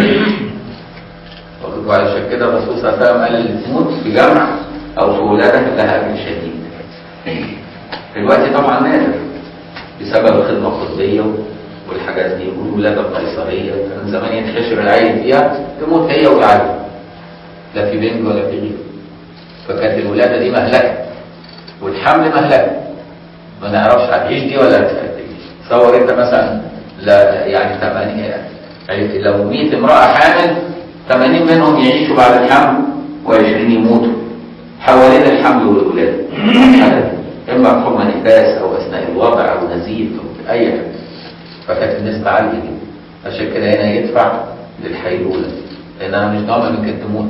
واخد علشان كده الرسول صلى الله عليه وسلم قال اللي تموت في جمع او في ولاده لها اجر شديد دلوقتي طبعا نادر بسبب الخدمه الطبيه والحاجات دي والولاده القيصريه كان زمان ينحشر العين فيها تموت هي والعيل لا في بنج ولا في غيره فكانت الولاده دي مهلكه والحمل مهلكه ما نعرفش هتعيش دي ولا هتعيش تصور انت مثلا لا يعني 80 يعني لو 100 امراه حامل 80 منهم يعيشوا بعد الحمل و20 يموتوا حوالين الحمل والولاده اما حمى نفاس او اثناء الوضع او نزيف او اي حاجه فكانت النسبه عاليه جدا عشان كده هنا يدفع للحيلوله لان انا مش ضامن ممكن تموت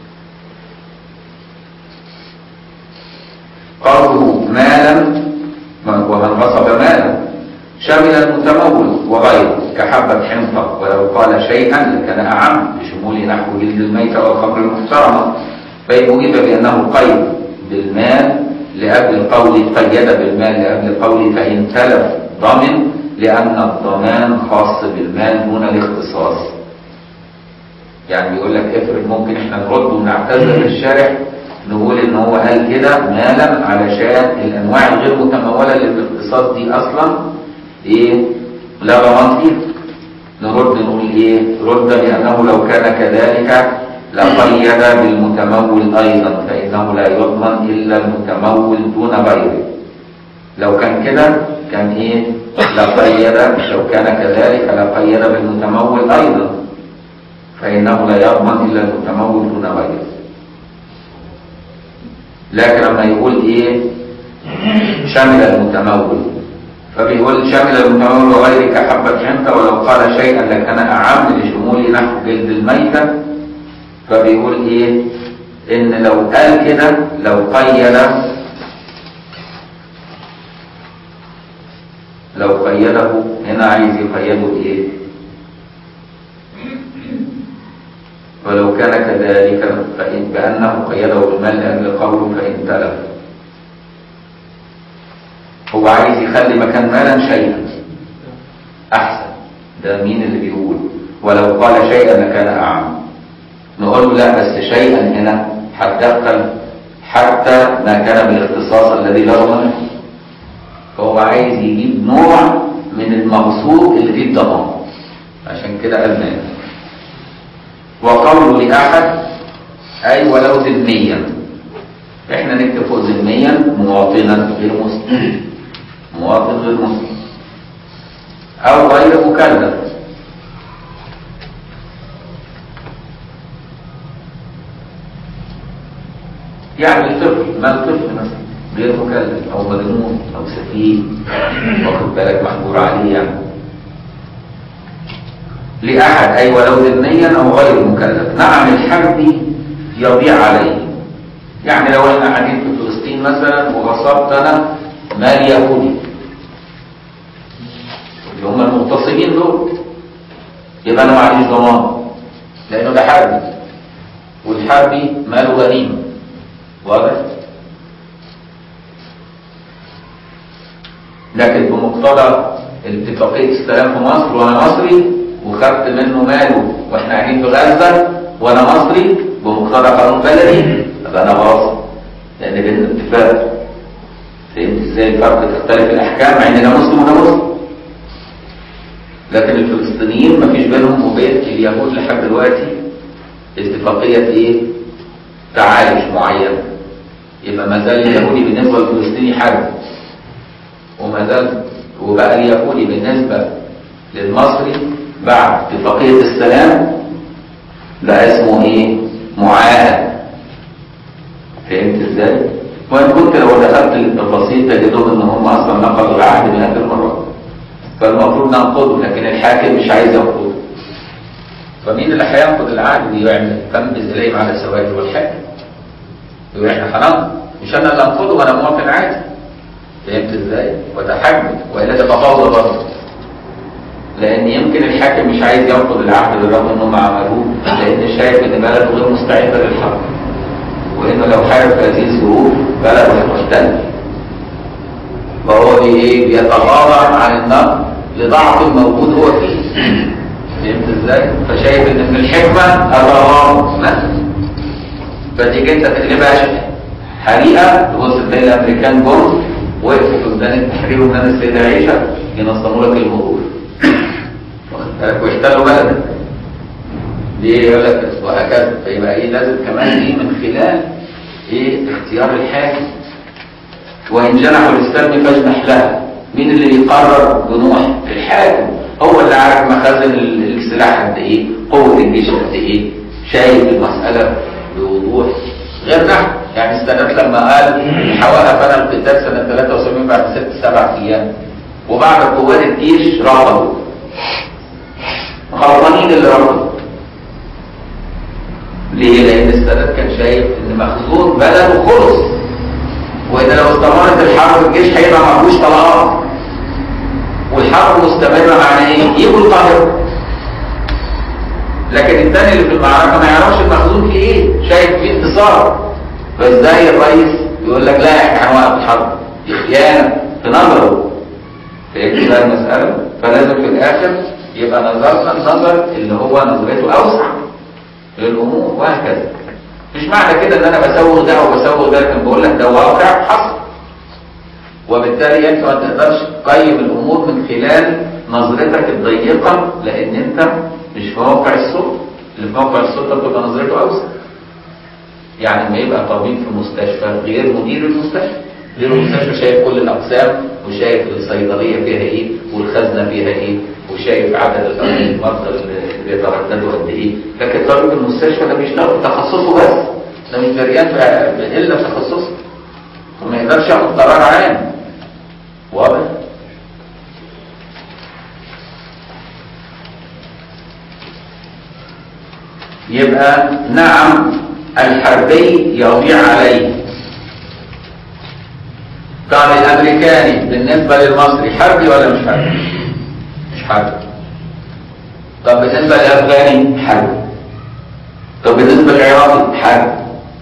قوله مالا ومن غصب مالا شمل المتمول وغيره كحبة حنطة ولو قال شيئا لكان أعم بشمول نحو جلد الميتة والخمر المحترمة فإن أجيب بأنه قيد بالمال لأجل القول قيد بالمال لأجل القول فإن تلف ضمن لأن الضمان خاص بالمال دون الاختصاص يعني بيقول لك افرض ممكن احنا نرد ونعتذر للشارع نقول ان هو قال كده مالا علشان الانواع الغير متموله اللي في الاقتصاد دي اصلا ايه لا ضمان فيها نرد نقول ايه رد بانه لو كان كذلك لقيد بالمتمول ايضا فانه لا يضمن الا المتمول دون غيره لو كان كده كان ايه لقيد لو كان كذلك لقيد بالمتمول ايضا فانه لا يضمن الا المتمول دون غيره لكن لما يقول ايه شمل المتمول فبيقول شمل المتمول وغيره كحبة حنطة ولو قال شيئا لكان أعم لشمول نحو جلد الميتة فبيقول ايه ان لو قال كده لو قيد لو قيده هنا عايز يقيده ايه ولو كان كذلك فإن بأنه قيده بالمال لأجل قوله فإن تلف هو عايز يخلي مكان مالا شيئا أحسن ده مين اللي بيقول ولو قال شيئا لكان أعم نقول له لا بس شيئا هنا هتدخل حتى ما كان بالاختصاص الذي لا ضمان فيه فهو عايز يجيب نوع من المغصوب اللي فيه الضمان عشان كده قال مال وقول لأحد أي ولو ذميا احنا نكتب فوق ذميا مواطنا غير مسلم مواطن غير مسلم أو غير مكلف يعني الطفل ما الطفل مثلا غير مكلف أو مجنون أو سفيه واخد بالك محجور عليه يعني لأحد أي ولو ذميا أو غير مكلف نعم الحرب يضيع عليه يعني لو احنا قاعدين في فلسطين مثلا وغصبت أنا مال يهودي اللي هم المغتصبين دول يبقى أنا معليش ضمان لأنه ده حربي والحربي ماله غنيمة واضح؟ لكن بمقتضى اتفاقية السلام في مصر وأنا مصري وخدت منه ماله واحنا قاعدين في غزه وانا مصري بمقتضى قانون بلدي ابقى انا غاصب لان بيننا اتفاق فهمت ازاي الفرق تختلف الاحكام مع ان ده مسلم وده مسلم لكن الفلسطينيين ما فيش بينهم وبين اليهود لحد دلوقتي اتفاقيه ايه؟ تعايش معين يبقى ما زال اليهودي بالنسبه للفلسطيني حرب وما زال وبقى اليهودي بالنسبه للمصري بعد اتفاقية السلام بقى اسمه ايه معاهد فهمت ازاي وان كنت لو دخلت للتفاصيل تجدهم ان هم اصلا نقضوا العهد مئات المرات فالمفروض ننقضه لكن الحاكم مش عايز ينقضه فمين اللي هينقض العهد ويعمل تنبذ اليه على سواء هو الحاكم يقول احنا هننقض مش انا اللي انقضه وانا مواطن عادي فهمت ازاي وتحمل والا تبقى فوضى برضه لان يمكن الحاكم مش عايز يرفض العهد بالرغم انهم عملوه لان شايف ان بلده غير مستعده للحرب وانه لو حارب في هذه الظروف بلده هتحتل فهو بي- ايه بيتغاضى عن النقد لضعف موجود هو فيه فهمت ازاي؟ فشايف ان من الحكمه الرغام مثلا فتيجي انت تقلبها حريقه تبص تلاقي الامريكان جم وقفوا في ميدان التحرير وميدان السيده عائشه ينظموا لك المرور واخد بالك؟ ويحتلوا بلدك ليه يقول لك وهكذا فيبقى ايه لازم كمان ايه من خلال ايه اختيار الحاكم وان جنحوا للسلم فاجنح لها مين اللي يقرر جنوح الحاكم هو اللي عارف مخازن ال- السلاح قد ايه قوه الجيش قد ايه شايف المساله بوضوح غير نحن يعني السادات لما قال حواها فانا القتال سنه 73 بعد ست سبع ايام وبعد قوات الجيش رفضوا غلطانين اللي رفضوا ليه؟ لأن السادات كان شايف إن مخزون بلده خلص وإن لو استمرت الحرب الجيش هيبقى معهوش طلقات والحرب مستمرة معنى إيه؟ يجوا القاهرة لكن الثاني اللي في المعركة ما يعرفش المخزون فيه إيه؟ شايف فيه انتصار فإزاي الرئيس يقول لك لا إحنا هنوقف الحرب دي خيانة في نظره فهمت بقى المسألة؟ فلازم في الآخر يبقى نظرنا النظر اللي هو نظرته أوسع للأمور وهكذا مش معنى كده ان انا بسوغ ده وبسوغ ده لكن بقول لك ده واقع حصل وبالتالي انت ما تقدرش تقيم الامور من خلال نظرتك الضيقه لان انت مش في موقع السلطه اللي في موقع السلطه بتبقى نظرته اوسع يعني ما يبقى طبيب في مستشفى غير مدير المستشفى مدير المستشفى شايف كل الاقسام وشايف الصيدليه فيها ايه والخزنه فيها ايه وشايف عدد المرضى اللي بيترددوا قد ايه لكن طبيب المستشفى ده بيشتغل في تخصصه بس ده مش دريان في- الا في تخصصه وما يقدرش ياخد قرار عام واضح يبقى نعم الحربي يضيع عليه طب الامريكاني بالنسبه للمصري حربي ولا مش حربي مش حربي طب بالنسبه للافغاني حربي طب بالنسبه للعراقي حربي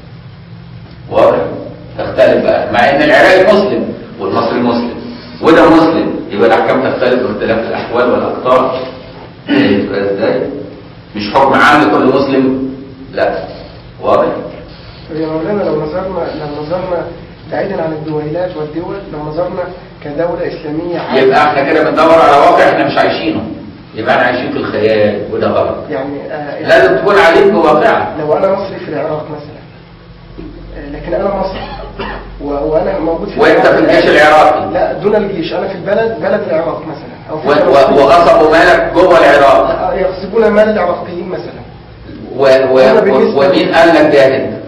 واضح تختلف بقى مع ان العراقي مسلم والمصري مسلم وده مسلم يبقى الاحكام تختلف باختلاف الاحوال والاقطار يبقى ازاي مش حكم عام لكل مسلم لا واضح يا مولانا لو نظرنا لو نظرنا بعيدا عن الدويلات والدول لو نظرنا كدولة إسلامية عادية يبقى احنا كده بندور على واقع احنا مش عايشينه يبقى احنا عايشين في الخيال وده غلط يعني آه لازم تكون عليك بواقعك لو أنا مصري في العراق مثلا آه لكن أنا مصري و- وأنا موجود في وانت في الجيش العراقي لا دون الجيش أنا في البلد بلد العراق مثلا أو في و- و- فلسطين. وغصبوا مالك جوه العراق آه، يغصبون مال العراقيين مثلا و- و- أنا و- بالنسبة ومين قال لك جاهد؟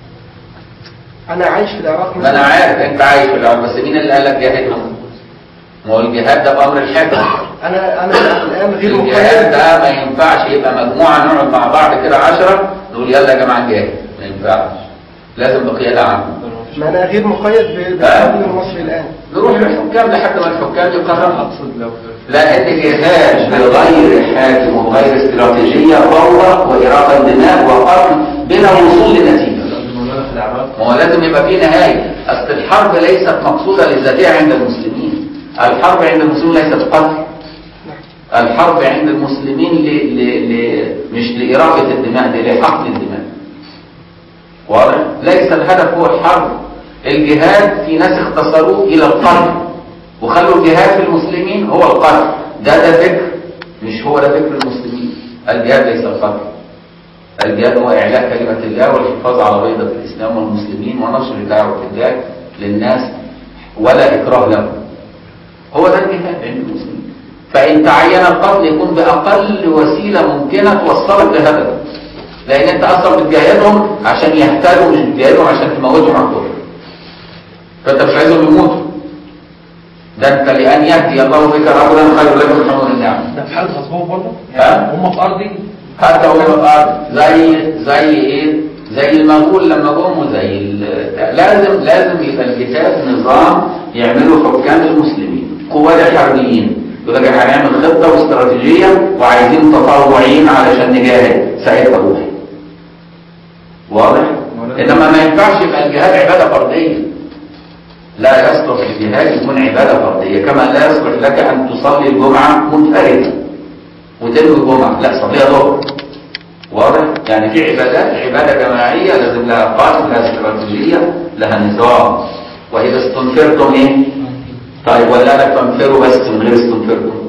أنا عايش في العراق ما انا عارف انت عايش في العراق بس مين اللي قال لك جاهد؟ ما هو الجهاد ده بامر الحاكم أنا أنا الآن غير الجهاد مقيد ده ما ينفعش يبقى مجموعه نقعد مع بعض كده عشرة نقول يلا يا جماعه نجاهد ما ينفعش لازم بقياده عامه ما أنا غير مقيد ب- بالقانون المصري الآن نروح للحكام لحد ما الحكام يقرروا اقصد لو لا الجهاد بغير حاكم وغير استراتيجية فوضى وإراقة دماء وقتل بلا وصول لنتيجة مولانا في العراق ما هو لازم يبقى في نهاية أصل الحرب ليست مقصودة لذاتها عند المسلمين الحرب عند المسلمين ليست قتل الحرب عند المسلمين ل... ل... ل... مش لإراقة الدماء دي لحقن الدماء واضح؟ ليس الهدف هو الحرب الجهاد في ناس اختصروه إلى القتل وخلوا الجهاد في المسلمين هو القتل ده ده فكر مش هو ده فكر المسلمين الجهاد ليس القتل الجهاد هو إعلاء كلمة الله والحفاظ على بيضة الإسلام والمسلمين ونشر دعوة الله للناس ولا إكراه لهم هو ده الجهاد عند المسلمين فإن تعين القتل يكون بأقل وسيلة ممكنة توصلك لهدفك لأن أنت أصلا بتجاهدهم عشان يهتدوا مش بتجاهدهم عشان تموتهم على الكفر فأنت مش عايزهم يموتوا ده أنت لأن يهدي الله بك رجلا خير لك من حمر النعم ده في حاله غصبهم برضه ها؟ يعني هم في ارضي حتى هم في الارض زي زي ايه زي المغول لما جم وزي ال- لازم لازم يبقى الكتاب نظام يعمله حكام المسلمين قوات الحربيين يقول لك احنا هنعمل خطه واستراتيجيه وعايزين تطوعين علشان نجاهد ساعتها روحي واضح؟ انما ما ينفعش يبقى الجهاد عباده فرديه لا يصلح الجهاد يكون عباده فرديه كما لا يصلح لك ان تصلي الجمعه منفردا وتنوي الجمعه لا صليها ظهر واضح؟ يعني في عبادات عباده جماعيه لازم لها قائد لها استراتيجيه لها نظام واذا استنفرتم ايه؟ طيب ولا لا تنفروا بس من غير استنفرتم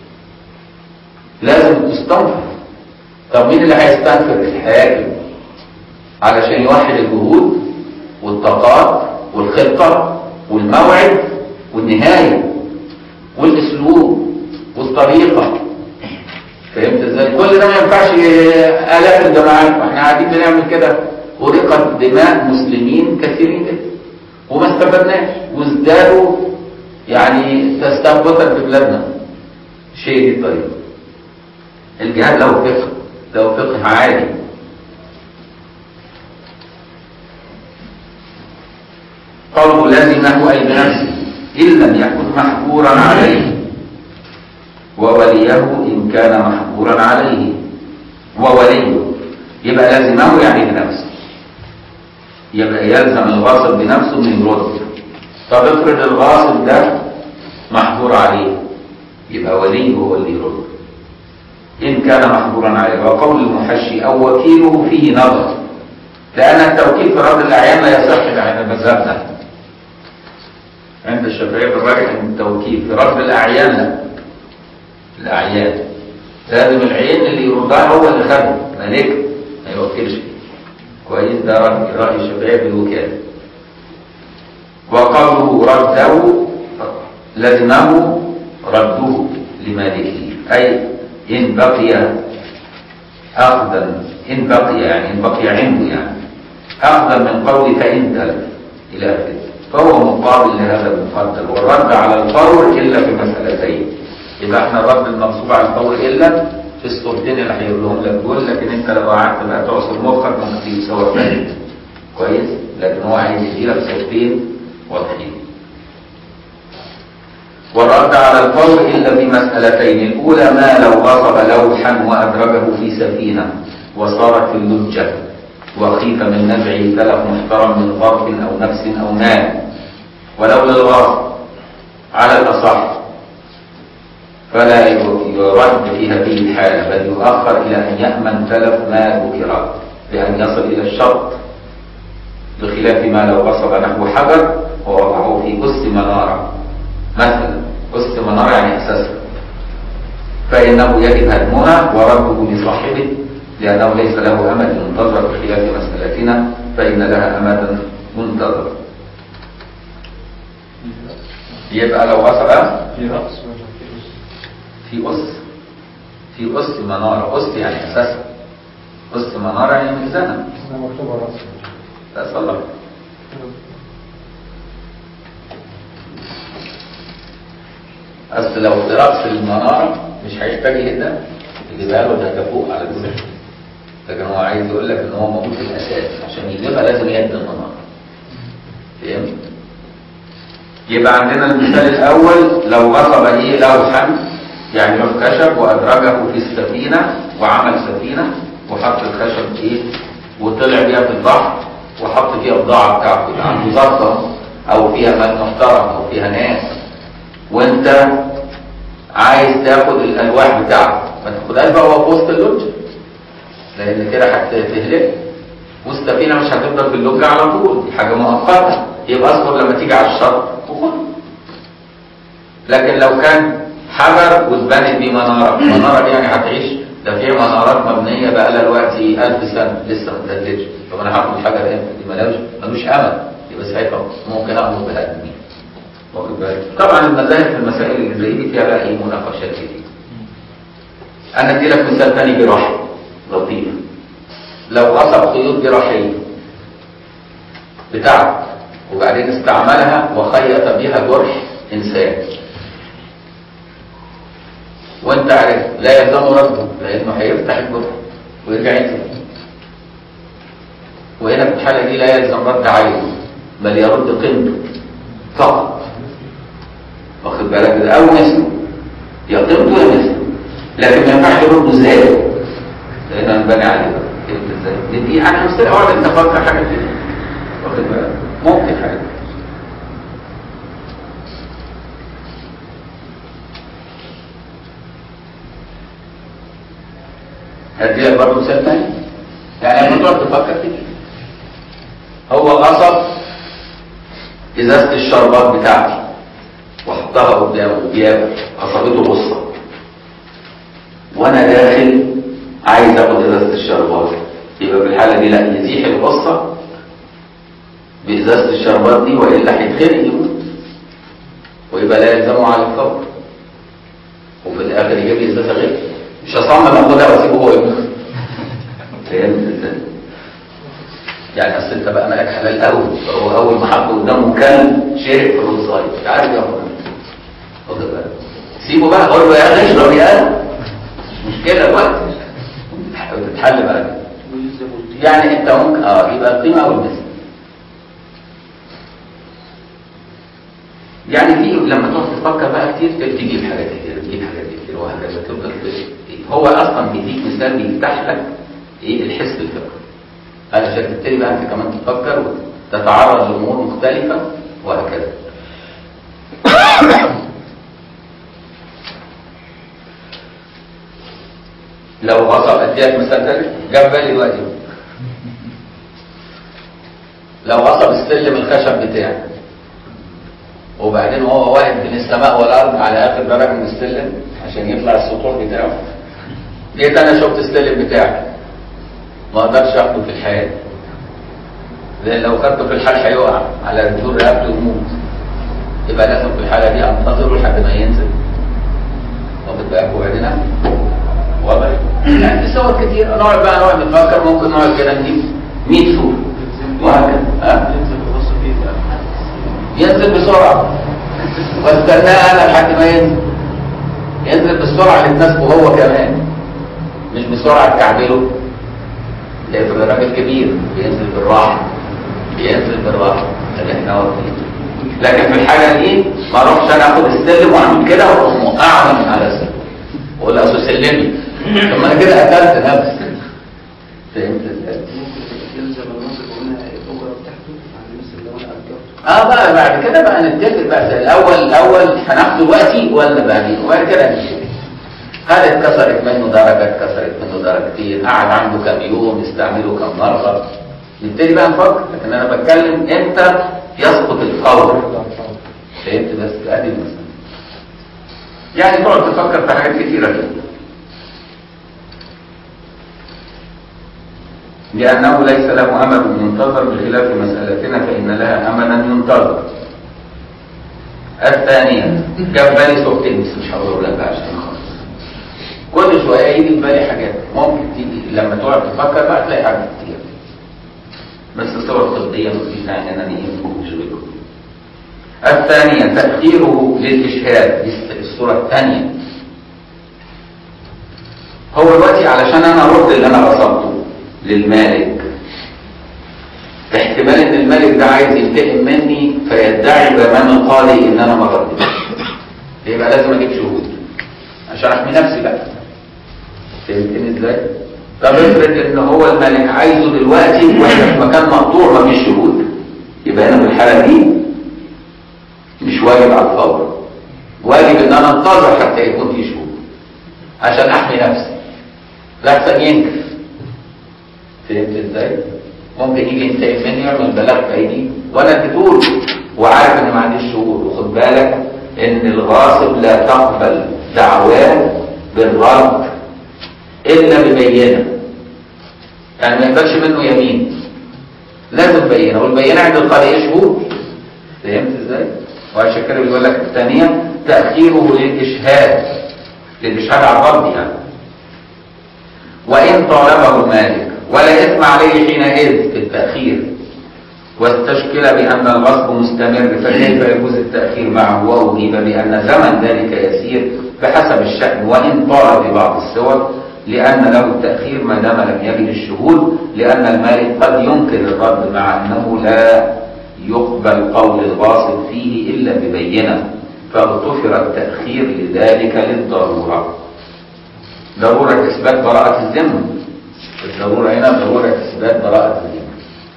لازم تستنفر طب مين اللي هيستنفر الحاكم علشان يوحد الجهود والطاقات والخطة والموعد والنهاية والاسلوب والطريقة فهمت ازاي كل ده ما ينفعش الاف الجماعات واحنا قاعدين بنعمل كده ورقت دماء مسلمين كثيرين جدا وما استفدناش وازدادوا يعني تستنبطا في بلادنا شيء دي الطريقة الجهاد له فقه له فقه عالي قوله لازمه أي بنفسه إن لم يكن محظورا عليه ووليه إن كان محظورا عليه ووليه يبقى لازمه يعني بنفسه يبقى يلزم الغاصب بنفسه من يرد طب افرض الغاصب ده محظور عليه يبقى وليه هو اللي يرد إن كان محظورا عليه وقول المحشي أو وكيله فيه نظر لأن التوكيل في رد الأعيان لا يصح عند مذهبنا عند الشافعية بالراجح أن التوكيل في رد الأعيان لا الأعيان لازم العين اللي يردها هو اللي خده ملك ما يوكلش كويس ده رأي رأي الشافعية في الوكالة وقوله رده لزمه رده لمالكه أي إن بقي أخذا إن بقي يعني إن بقي عنده يعني أخذا من قول فإن تلف إلى آخره فهو مقابل لهذا المفضل والرد على الفور إلا في مسألتين يبقى احنا الرد المغصوب على الفور إلا في الصورتين اللي هيقولهم لك دول لكن انت لو قعدت بقى تعصر مخك ممكن تجيب صور ثانيه كويس لكن هو عايز يديلك صورتين واضحين والرد على الفور إلا في مسألتين الأولى ما لو غصب لوحا وأدرجه في سفينة وصارت في اللجة وخيف من نزعه تلف محترم من ظرف أو نفس أو مال ولو للغصب على الأصح فلا يرد في هذه الحالة بل يؤخر إلى أن يأمن تلف ما ذكر بأن يصل إلى الشرط بخلاف ما لو غصب نحو حجر ووضعه في أس منارة مثلا أس منارة يعني أساسها فإنه يجب هدمها ورده لصاحبه لأنه ليس له أمد منتظر بخلاف مسألتنا فإن لها أمدا منتظر يبقى لو وصل في رأس ولا في رأس في أس في أس منارة أس يعني أساسها أس منارة يعني ميزانة مكتوب رأس لا صلح أصل لو في رأس المنارة مش هيحتاج يهدى يجيبها له ده فوق على جزء لكن هو عايز يقول لك ان هو موجود في الاساس عشان يجيبها لازم يهدى المنارة فهمت؟ يبقى عندنا المثال الاول لو غصب ايه لوحا يعني لو خشب وادرجه في السفينه وعمل سفينه وحط الخشب ايه وطلع بيها في البحر وحط فيها البضاعه بتاعته يبقى عنده ظرفه او فيها مال محترم او فيها ناس وانت عايز تاخد الالواح بتاعته ما تاخدهاش بقى وهو في وسط اللوجه لان كده هتهلك والسفينه مش هتفضل في اللوجه على طول دي حاجه مؤقته يبقى اصبر لما تيجي على الشط وخد لكن لو كان حجر واتبنت بيه مناره مناره دي يعني هتعيش ده في منارات مبنيه بقى لها دلوقتي 1000 سنه لسه ما اتجددش طب انا هاخد الحجر امتى دي ملوش ملوش امل يبقى ساعتها ممكن امر بهدمه واخد بالك طبعا المذاهب في المسائل اللي زي دي فيها بقى ايه مناقشات كتير انا ادي لك مثال ثاني جراحي لطيف لو غصب خيوط جراحيه بتاعته وبعدين استعملها وخيط بها جرح انسان وانت عارف لا يلزم رده لانه هيفتح الجرح ويرجع ينزل وهنا في الحاله دي لا يلزم رد عينه بل يرد قيمته فقط واخد بالك كده او مثله يا قيمته يا مثله لكن ما ينفعش يرد زائد لان نبني عليه بقى فهمت ازاي؟ دي- دي انا مستني اقعد انت افكر حاجه كده واخد بالك؟ ممكن حاجه هديلك برضه مثال تاني يعني لما تقعد تفكر كده هو غصب ازازه الشربات بتاعتي وحطها قدامه وبياكل غصبته غصه وانا داخل عايز اخد ازازه الشربات يبقى في الحاله دي لا يزيح الغصه بازازه الشربات دي والا هيتخنق يموت ويبقى لا يلزمه على الفور وفي الاخر يجيب لي ازازه غير مش هصمم اخدها واسيبه هو يموت فهمت ازاي؟ يعني اصل انت بقى مالك حلال قوي هو اول ما حط قدامه كلب شرب في الرصايه مش عارف ياخد واخد بالك سيبه بقى قول له يا اخي اشرب يا اخي مش مشكله الوقت بتتحل بقى يعني انت ممكن اه يبقى القيمه او المثل يعني في لما تقعد تفكر بقى كتير تجيب حاجات كتير تجيب حاجات كتير وهكذا تفضل ت- هو اصلا بيديك مثال بيفتح لك ايه الحس بالفكر علشان تبتدي بقى انت كمان تفكر وتتعرض لامور مختلفه وهكذا لو غصب اديك مثال تاني جاب بالي دلوقتي لو غصب السلم الخشب بتاعك وبعدين هو واقف بين السماء والارض على اخر درجه من السلم عشان يطلع السطوح بتاعه جيت انا شفت السلم بتاعك ما اقدرش اخده في الحال لان لو خدته في الحال هيقع على جذور رقبته ويموت يبقى لازم في الحاله دي انتظره لحد ما ينزل واخد بالك وبعدين أعمل. واضح يعني في صور كتير نقعد بقى نقعد نفكر ممكن نقعد كده نجيب 100 صوره وهكذا ها ينزل بسرعه واستناه انا لحد ما ينزل ينزل بالسرعه اللي تناسبه هو كمان مش بسرعه تكعبله لقيت الراجل كبير بينزل بالراحه بينزل بالراحه اللي احنا واقفين لكن في الحاله دي ما اروحش انا اخد السلم واعمل كده واقوم موقعها من على السلم واقول له اصل سلمي طب ما انا كده قتلت نفسي فهمت ازاي؟ يلزم المنصب هنا الاجره بتاعته يعني مثل لو انا اجرت اه بقى بعد كده بقى نتفق بقى زي الاول الاول هناخده دلوقتي ولا بعدين وبعد كده نتفق هل اتكسرت منه درجه اتكسرت منه درجتين قعد عنده كام يوم استعمله كام مره نبتدي بقى نفكر لكن انا بتكلم امتى يسقط الفور فهمت بس ادي المسألة يعني تقعد تفكر في حاجات كتيره كده لأنه ليس له أمل منتظر بخلاف مسألتنا فإن لها أملا ينتظر الثانية جاب بالي صورتين بس مش هقول لك بقى عشان خالص كل شوية يجي في بالي حاجات ممكن تيجي لما تقعد تفكر بقى تلاقي حاجات كتير بس صور طبية مفيش داعي ان انا ايه نشغلكم الثانية تأخيره للإشهاد دي الصورة الثانية هو دلوقتي علشان انا ارد اللي انا غصبته للمالك احتمال ان الملك ده عايز ينتقم مني فيدعي بامام القاضي ان انا ما ردتش يبقى لازم اجيب شهود عشان احمي نفسي بقى فهمتني ازاي؟ طب افرض ان هو الملك عايزه دلوقتي واحنا في مكان مقطوع مفيش شهود يبقى انا في الحاله دي مش واجب على الفور واجب ان انا انتظر حتى يكون في شهود عشان احمي نفسي لحسن ينكر فهمت ازاي؟ ممكن يجي ينتقم مني يعمل بلاغ في ايدي وانا تقول وعارف ان ما عنديش شهود وخد بالك ان الغاصب لا تقبل دعواه بالرد الا ببينه يعني ما يقبلش منه يمين لازم بينه والبينه عند القاضي ايه شهود فهمت ازاي؟ وعشان كده بيقول لك الثانيه تاخيره للاشهاد للاشهاد على الرد يعني وإن طالبه المالك ولا إثم عليه حينئذ في التأخير واستشكل بأن الغصب مستمر فكيف يجوز التأخير معه وأجيب بأن زمن ذلك يسير بحسب الشأن وإن طال في بعض الصور لأن له التأخير ما دام لم يجد الشهود لأن المالك قد ينكر الرد مع أنه لا يقبل قول الغاصب فيه إلا ببينة فاغتفر التأخير لذلك للضرورة ضرورة إثبات براءة الذمة الضرورة هنا ضرورة إثبات براءة الذمة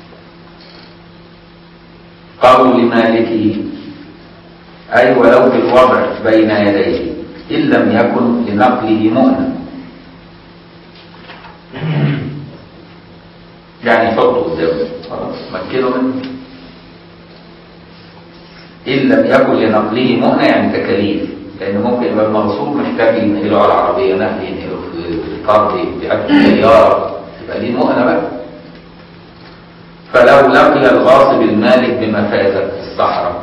قول لمالكه أي ولو بالوضع بين يديه إن لم يكن لنقله مؤنة يعني يحطه قدامه خلاص مكنه منه إن لم يكن لنقله مؤنة يعني تكاليف لأن ممكن يبقى المغصوب محتاج ينقله على العربية نقل ينقله في الطرد بأكل سيارة يبقى ليه مؤنة بقى فلو لقي الغاصب المالك بمفازة في الصحراء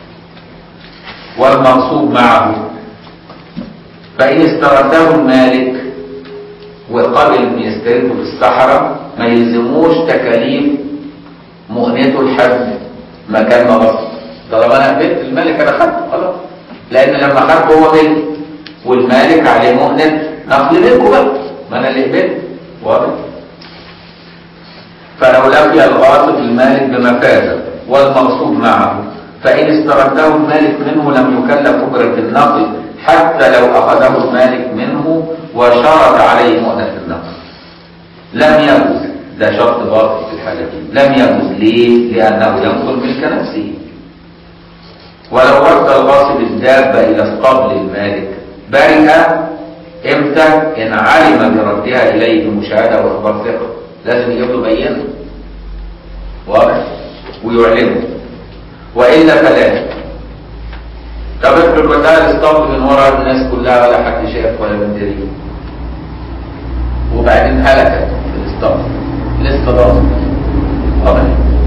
والمغصوب معه فإن استرده المالك وقبل ان يسترده في الصحراء ما يلزموش تكاليف مؤنته لحد مكان ما غصب طالما انا قبلت المالك انا خدته خلاص لان لما خدته هو ملك والمالك عليه مؤنة نقل منكم بقى ما انا اللي قبلت واضح فلو لقي الغاصب المالك بمفازة والمغصوب معه فإن استرده المالك منه لم يكلف أجرة النقل حتى لو أخذه المالك منه وشرط عليه مؤنة النقل لم يجوز ده شرط باطل في الحالة دي لم يجوز ليه؟ لأنه ينقل ملك نفسه ولو رد الغاصب الدابة إلى اسطبل المالك برئ امتى؟ إن علم بردها إليه بمشاهدة وإخبار ثقة لازم يجيب له بينه واضح ويعلمه والا فلا طب افرض وداها الاسطبل من ورا الناس كلها ولا حد شاف ولا مدري وبعدين هلكت في الاسطبل لسه ضاغط واضح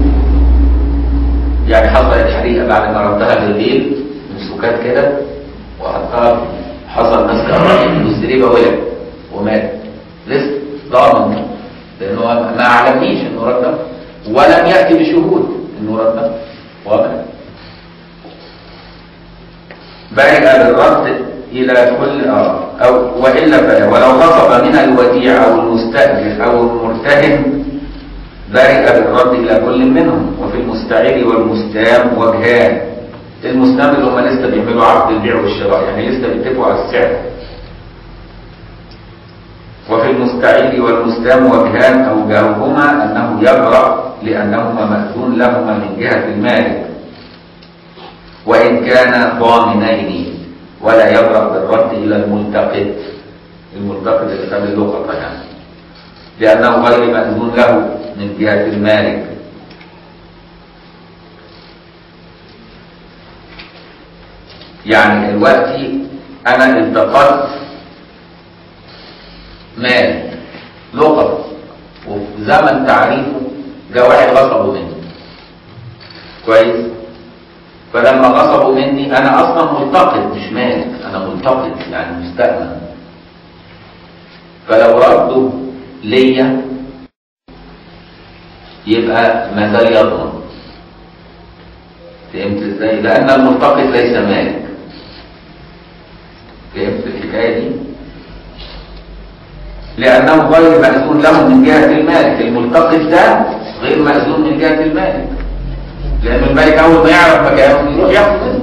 يعني حصلت حريقه بعد ما ردها بالليل من سكات كده وحطها حصل ناس كهرباء الزريبه ولع ومات لسه ضامن لانه ما علمنيش انه رد ولم ياتي بشهود انه رد واضح برئ بالرد الى كل اه او والا فلا ولو غصب من الوديع او المستاجر او المرتهن برئ بالرد الى كل منهم وفي المستعير والمستام وجهان المستام اللي هم لسه بيعملوا عقد البيع والشراء يعني لسه بيتفقوا على السعر وفي المستعير والمستام وجهان أوجههما أنه يبرأ لأنهما مأذون لهما من جهة المالك وإن كان ضامنين ولا يبرأ بالرد إلى الملتقط الملتقط اللي خد اللقطة يعني لأنه غير مأذون له من جهة المالك يعني دلوقتي أنا التقطت مال لقط وفي زمن تعريفه جاء واحد غصبه مني كويس فلما غصبوا مني انا اصلا ملتقط مش مالك انا ملتقط يعني مستأمن فلو ردوا ليا يبقى ما زال يضمن فهمت ازاي؟ لان الملتقط ليس مالك فهمت الحكايه دي؟ لأنه غير مأذون له من جهة المالك الملتقط ده غير مأذون من جهة المالك لأن المالك أول ما يعرف مكانه يروح ياخد منه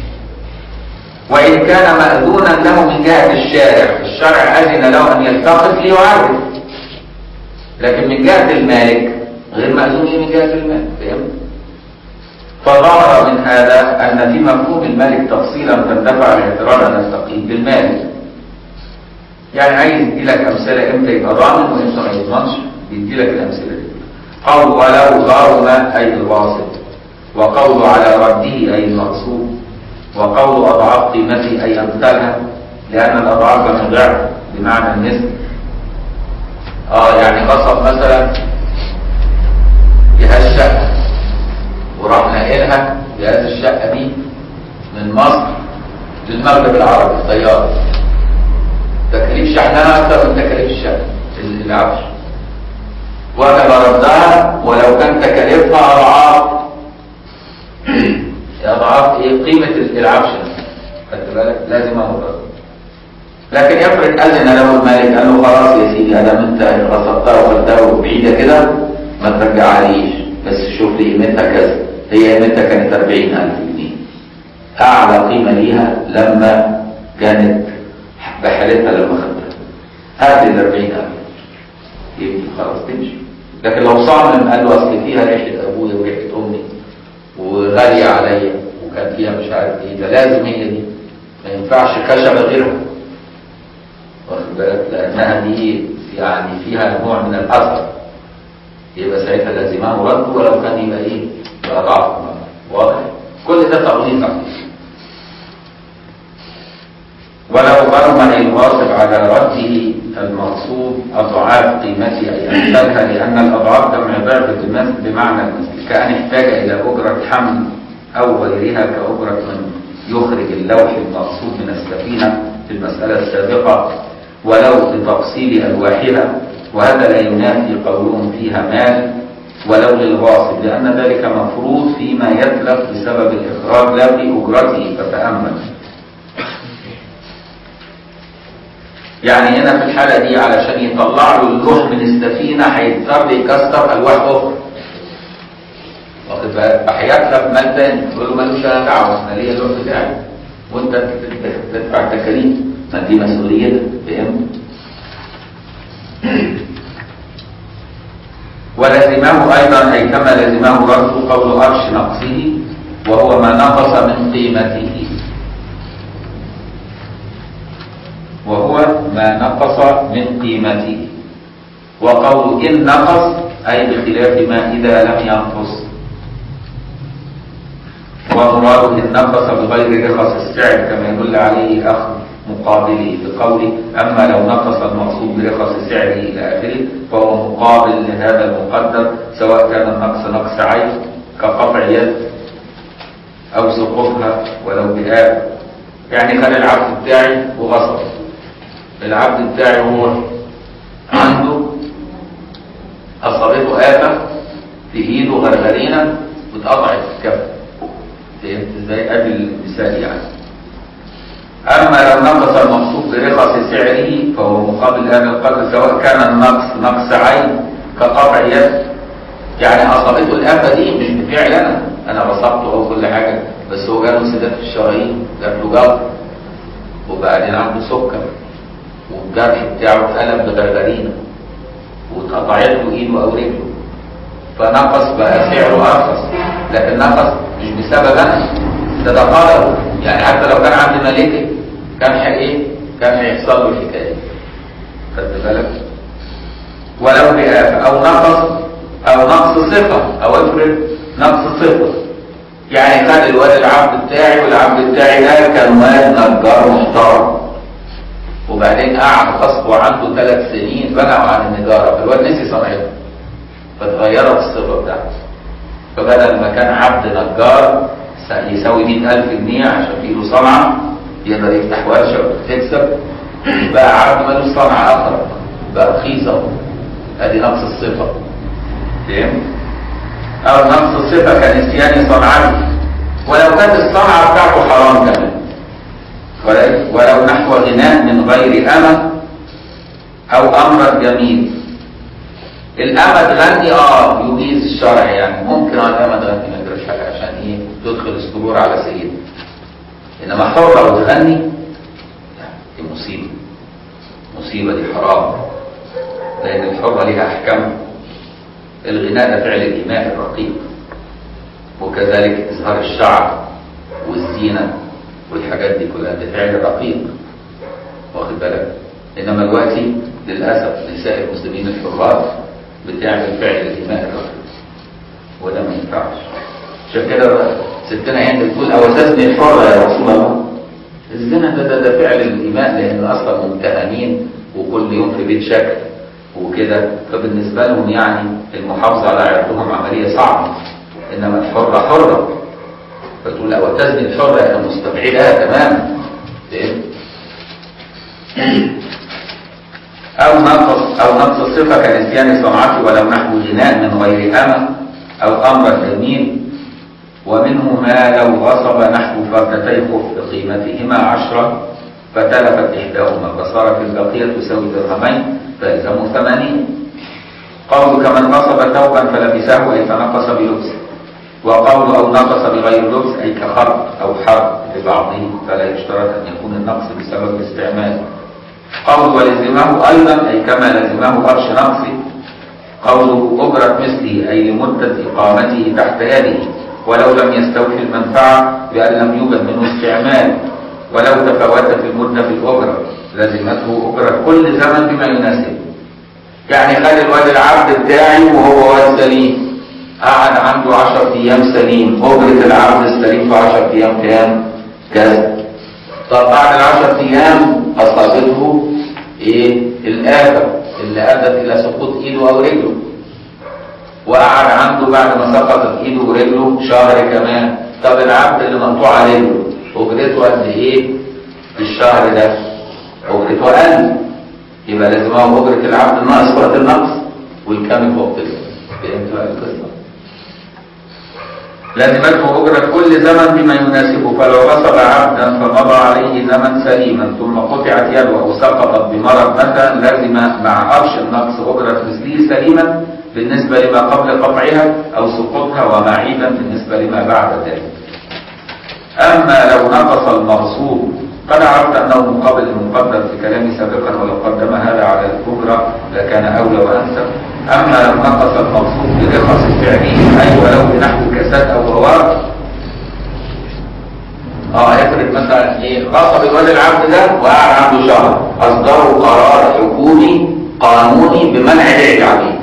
وإن كان مأذونا له من جهة الشارع الشرع أذن له أن يلتقط ليعرف لكن من جهة المالك غير مأذون له من جهة المالك فهمت؟ فظهر من هذا أن في مفهوم المالك تفصيلا فاندفع الاعتراض أن نستقيم بالمالك يعني عايز يدي لك امثله امتى يبقى ضامن وامتى ما يضمنش بيدي لك الامثله دي قول ولو ضرم اي الواصل وقول على رده اي المغصوب وقول اضعاف قيمته اي امثالها لان الاضعاف من ضعف بمعنى النسب اه يعني غصب مثلا جهاز شقه وراح ناقلها جهاز الشقه دي من مصر للمغرب العربي الطياره تكاليف شحنها اكثر من تكاليف الشحن العفش وجب ردها ولو كان تكاليفها اضعاف اضعاف ايه قيمه العفش خدت بالك لازم امر لكن يفرض اذن له المالك قال له خلاص يا سيدي ادام انت غصبتها وخدتها بعيده كده ما ترجعهاليش بس شوف لي قيمتها كذا هي قيمتها كانت 40000 جنيه اعلى قيمه ليها لما كانت بحالتها لما خدتها هات ال 40000 يمكن خلاص تمشي لكن لو صامم قال له اصل فيها ريحه ابويا وريحه امي وغاليه عليا وكان فيها مش عارف ايه ده لازم هي دي ما ينفعش خشب غيرها واخد بالك لانها دي يعني فيها نوع من الاثر يبقى ساعتها لازمه رد ولو كان يبقى ايه يبقى ضعف واضح كل ده تغليظ ولو غرم الواصب على رده المغصوب اضعاف قيمته اي امثالها لان الاضعاف جمع ضعف بمثل بمعنى المثل كان احتاج الى اجره حمل او غيرها كاجره من يخرج اللوح المقصود من السفينه في المساله السابقه ولو بتفصيل الواحها وهذا لا ينافي قولهم فيها مال ولو للغاصب لان ذلك مفروض فيما يتلف بسبب الاخراج لا في اجرته فتامل يعني هنا في الحالة دي علشان يطلع له اللوح من السفينة هيضطر يكسر ألواح أخرى. واخد بالك؟ فهيتلف مال تاني يقول له مالوش أنا دعوة أنا ليا اللوح بتاعي وأنت تدفع التكاليف ما دي مسؤوليتك فهمت؟ ولزمه أيضا أي كما لزمه رد قول أرش نقصه وهو ما نقص من قيمته وهو ما نقص من قيمته وقول إن نقص أي بخلاف ما إذا لم ينقص ومراده إن نقص بغير رخص السعر كما يدل عليه أخذ مقابله بقوله أما لو نقص المقصود برخص سعره إلى آخره فهو مقابل لهذا المقدر سواء كان النقص نقص عين كقطع يد أو سقوطها ولو بآب يعني خلي العبد بتاعي وغصب العبد بتاعي هو عنده أصابته آفة في إيده غرغرينة واتقطعت الكف فهمت ازاي؟ ادي المثال يعني. أما لو نقص المقصود برخص سعره فهو مقابل هذا القدر سواء كان النقص نقص عين كقطع يد يعني أصابته الآفة دي مش بفعل أنا أنا بصبته أو كل حاجة بس هو جاله سداد في الشرايين جات له جلط وبعدين عنده سكر والجرح بتاعه اتقلب بغرغرينه واتقطعت له ايده او رجله فنقص بقى سعره ارخص لكن نقص مش بسبب انا ده ده قدر يعني حتى لو كان عندي ملكه كان ايه كان هيحصل له الحكايه خدت بالك ولو بآفة او نقص او نقص صفه او افرض نقص صفه يعني خد الواد العبد بتاعي والعبد بتاعي ده كان واد نجار محترم وبعدين قعد غصبه عنده ثلاث سنين بنى عن النجارة فالواد نسي صنعته فتغيرت الصفة بتاعته فبدل ما كان عبد نجار يساوي 100000 جنيه عشان في له صنعة يقدر يفتح ورشة وتكسب بقى عبد ملوش صنعة أخرى بقى رخيصة ادي نقص الصفة فهمت؟ أو نقص الصفة كنسيان صنعته ولو كانت الصنعة بتاعته حرام كمان ولو نحو غناء من غير أمة أو أمر جميل الأمة تغني اه يجيز الشرع يعني ممكن الأمة تغني ما يجراش حاجة عشان ايه تدخل السرور على سيدها إنما حرة وتغني دي مصيبة مصيبة دي حرام لأن الحرة ليها أحكام الغناء ده فعل الإيماء الرقيق وكذلك إظهار الشعر والزينة والحاجات دي كلها ده فعل رقيق واخد بالك انما دلوقتي للاسف نساء المسلمين الحرات بتعمل فعل الإيماء الرقيق وده ما ينفعش عشان كده ستنا هند بتقول او تزني حرة يا رسول الله الزنا ده, ده, ده فعل الإيماء لأن أصلا ممتهنين وكل يوم في بيت شكل وكده فبالنسبة لهم يعني المحافظة على عرضهم عملية صعبة إنما الحرة حرة فتقول لا وتزني الحرة أنا مستبعدها تماما فهمت؟ أو نقص أو نقص الصفة كنسيان صنعته ولو نحو غناء من غير أمة أو أمر جميل ومنه ما لو غصب نحو فردتي خف قيمتهما عشرة فتلفت إحداهما فصارت البقية تساوي درهمين فيلزموا ثمانين قول كمن غصب ثوبا فلبسه أي تنقص بلبسه وقول أو نقص بغير لبس أي كخرق أو حرق لبعضه فلا يشترط أن يكون النقص بسبب الاستعمال قول ولزمه أيضا أي كما لزمه قرش نقصه قوله أجرة مثله أي لمدة إقامته تحت يده ولو لم يستوفي المنفعة بأن لم يوجد منه استعمال ولو تفاوتت المدة في الأجرة لزمته أجرة كل زمن بما يناسبه يعني خلي الواد العبد بتاعي وهو واد سليم قعد عنده 10 ايام سليم اجره العبد السليم في 10 ايام كام؟ كذا طب بعد ال 10 ايام اصابته ايه؟ الافه اللي ادت الى سقوط ايده او رجله وقعد عنده بعد ما سقطت ايده ورجله شهر كمان طب العبد اللي مقطوع رجله اجرته قد ايه في الشهر ده؟ اجرته اقل يبقى لازم هو اجره العبد ناقص وقت النقص والكامل في وقت النقص فهمت بقى القصه؟ لازمته أجرة كل زمن بما يناسبه فلو غصب عبدا فمضى عليه زمن سليما ثم قطعت يده أو سقطت بمرض مثلا لازم مع قرش النقص أجرة مثله سليما بالنسبة لما قبل قطعها أو سقوطها ومعيبا بالنسبة لما بعد ذلك أما لو نقص المغصوب قد عرفت أنه مقابل المقدر في كلامي سابقا ولو قدم هذا على الكبرى لكان أولى وأنسب أما لو نقص المغصوب برخص التعبير أي ولو بنحو كساد أو غوار اه افرض مثلا ايه غصب الواد العبد ده وقعد عنده شهر اصدروا قرار حكومي قانوني بمنع بيع العبيد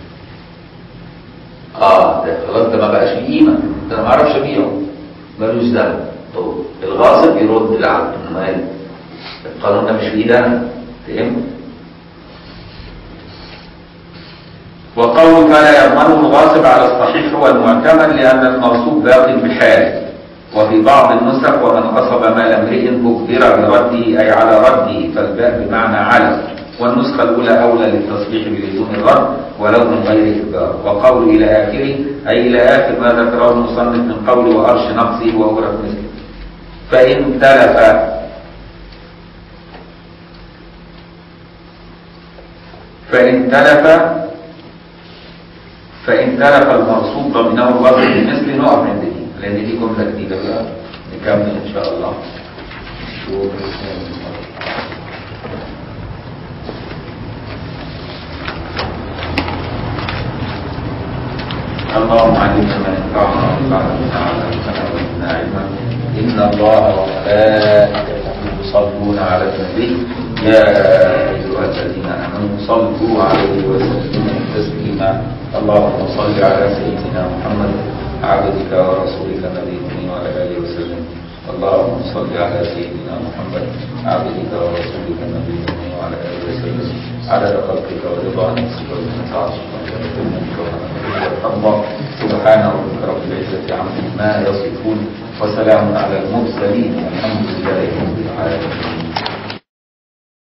اه ده خلاص ده ما بقاش ليه قيمه ده انا ما اعرفش ابيعه ملوش ذنب طب الغاصب يرد العبد مال القانون ده مش في ايدي انا فهمت وقول فلا يضمنه الغاصب على الصحيح هو المعتمد لأن المغصوب باق بحاله وفي بعض النسخ ومن غصب مال امرئ أجبر برده أي على رده فالباء بمعنى على والنسخة الأولى أولى للتصحيح بلزوم الرد ولو من غير إجبار وقول إلى آخره أي إلى آخر ما ذكره المصنف من قول وأرش نقصه وأجرة مثله فإن تلف فإن تلف فإن تلف المغصوب ضمنه الوصف بمثل نقف عند دي لأن دي جملة جديدة بقى نكمل إن شاء الله شوف اللهم علمنا ما ينفعنا وانفعنا بما علمتنا وزدنا علما إن الله وملائكته يصلون على النبي يا أيها الذين آمنوا صلوا عليه وسلموا تسليما اللهم صل على سيدنا محمد عبدك ورسولك نبينا وعلى آله وسلم اللهم صل على سيدنا محمد عبدك ورسولك نبينا وعلى آله وسلم عدد خلقك ورضا نفسك وزنة عرشك الله سبحان ربك رب العزة عما يصفون وسلام على المرسلين والحمد لله رب العالمين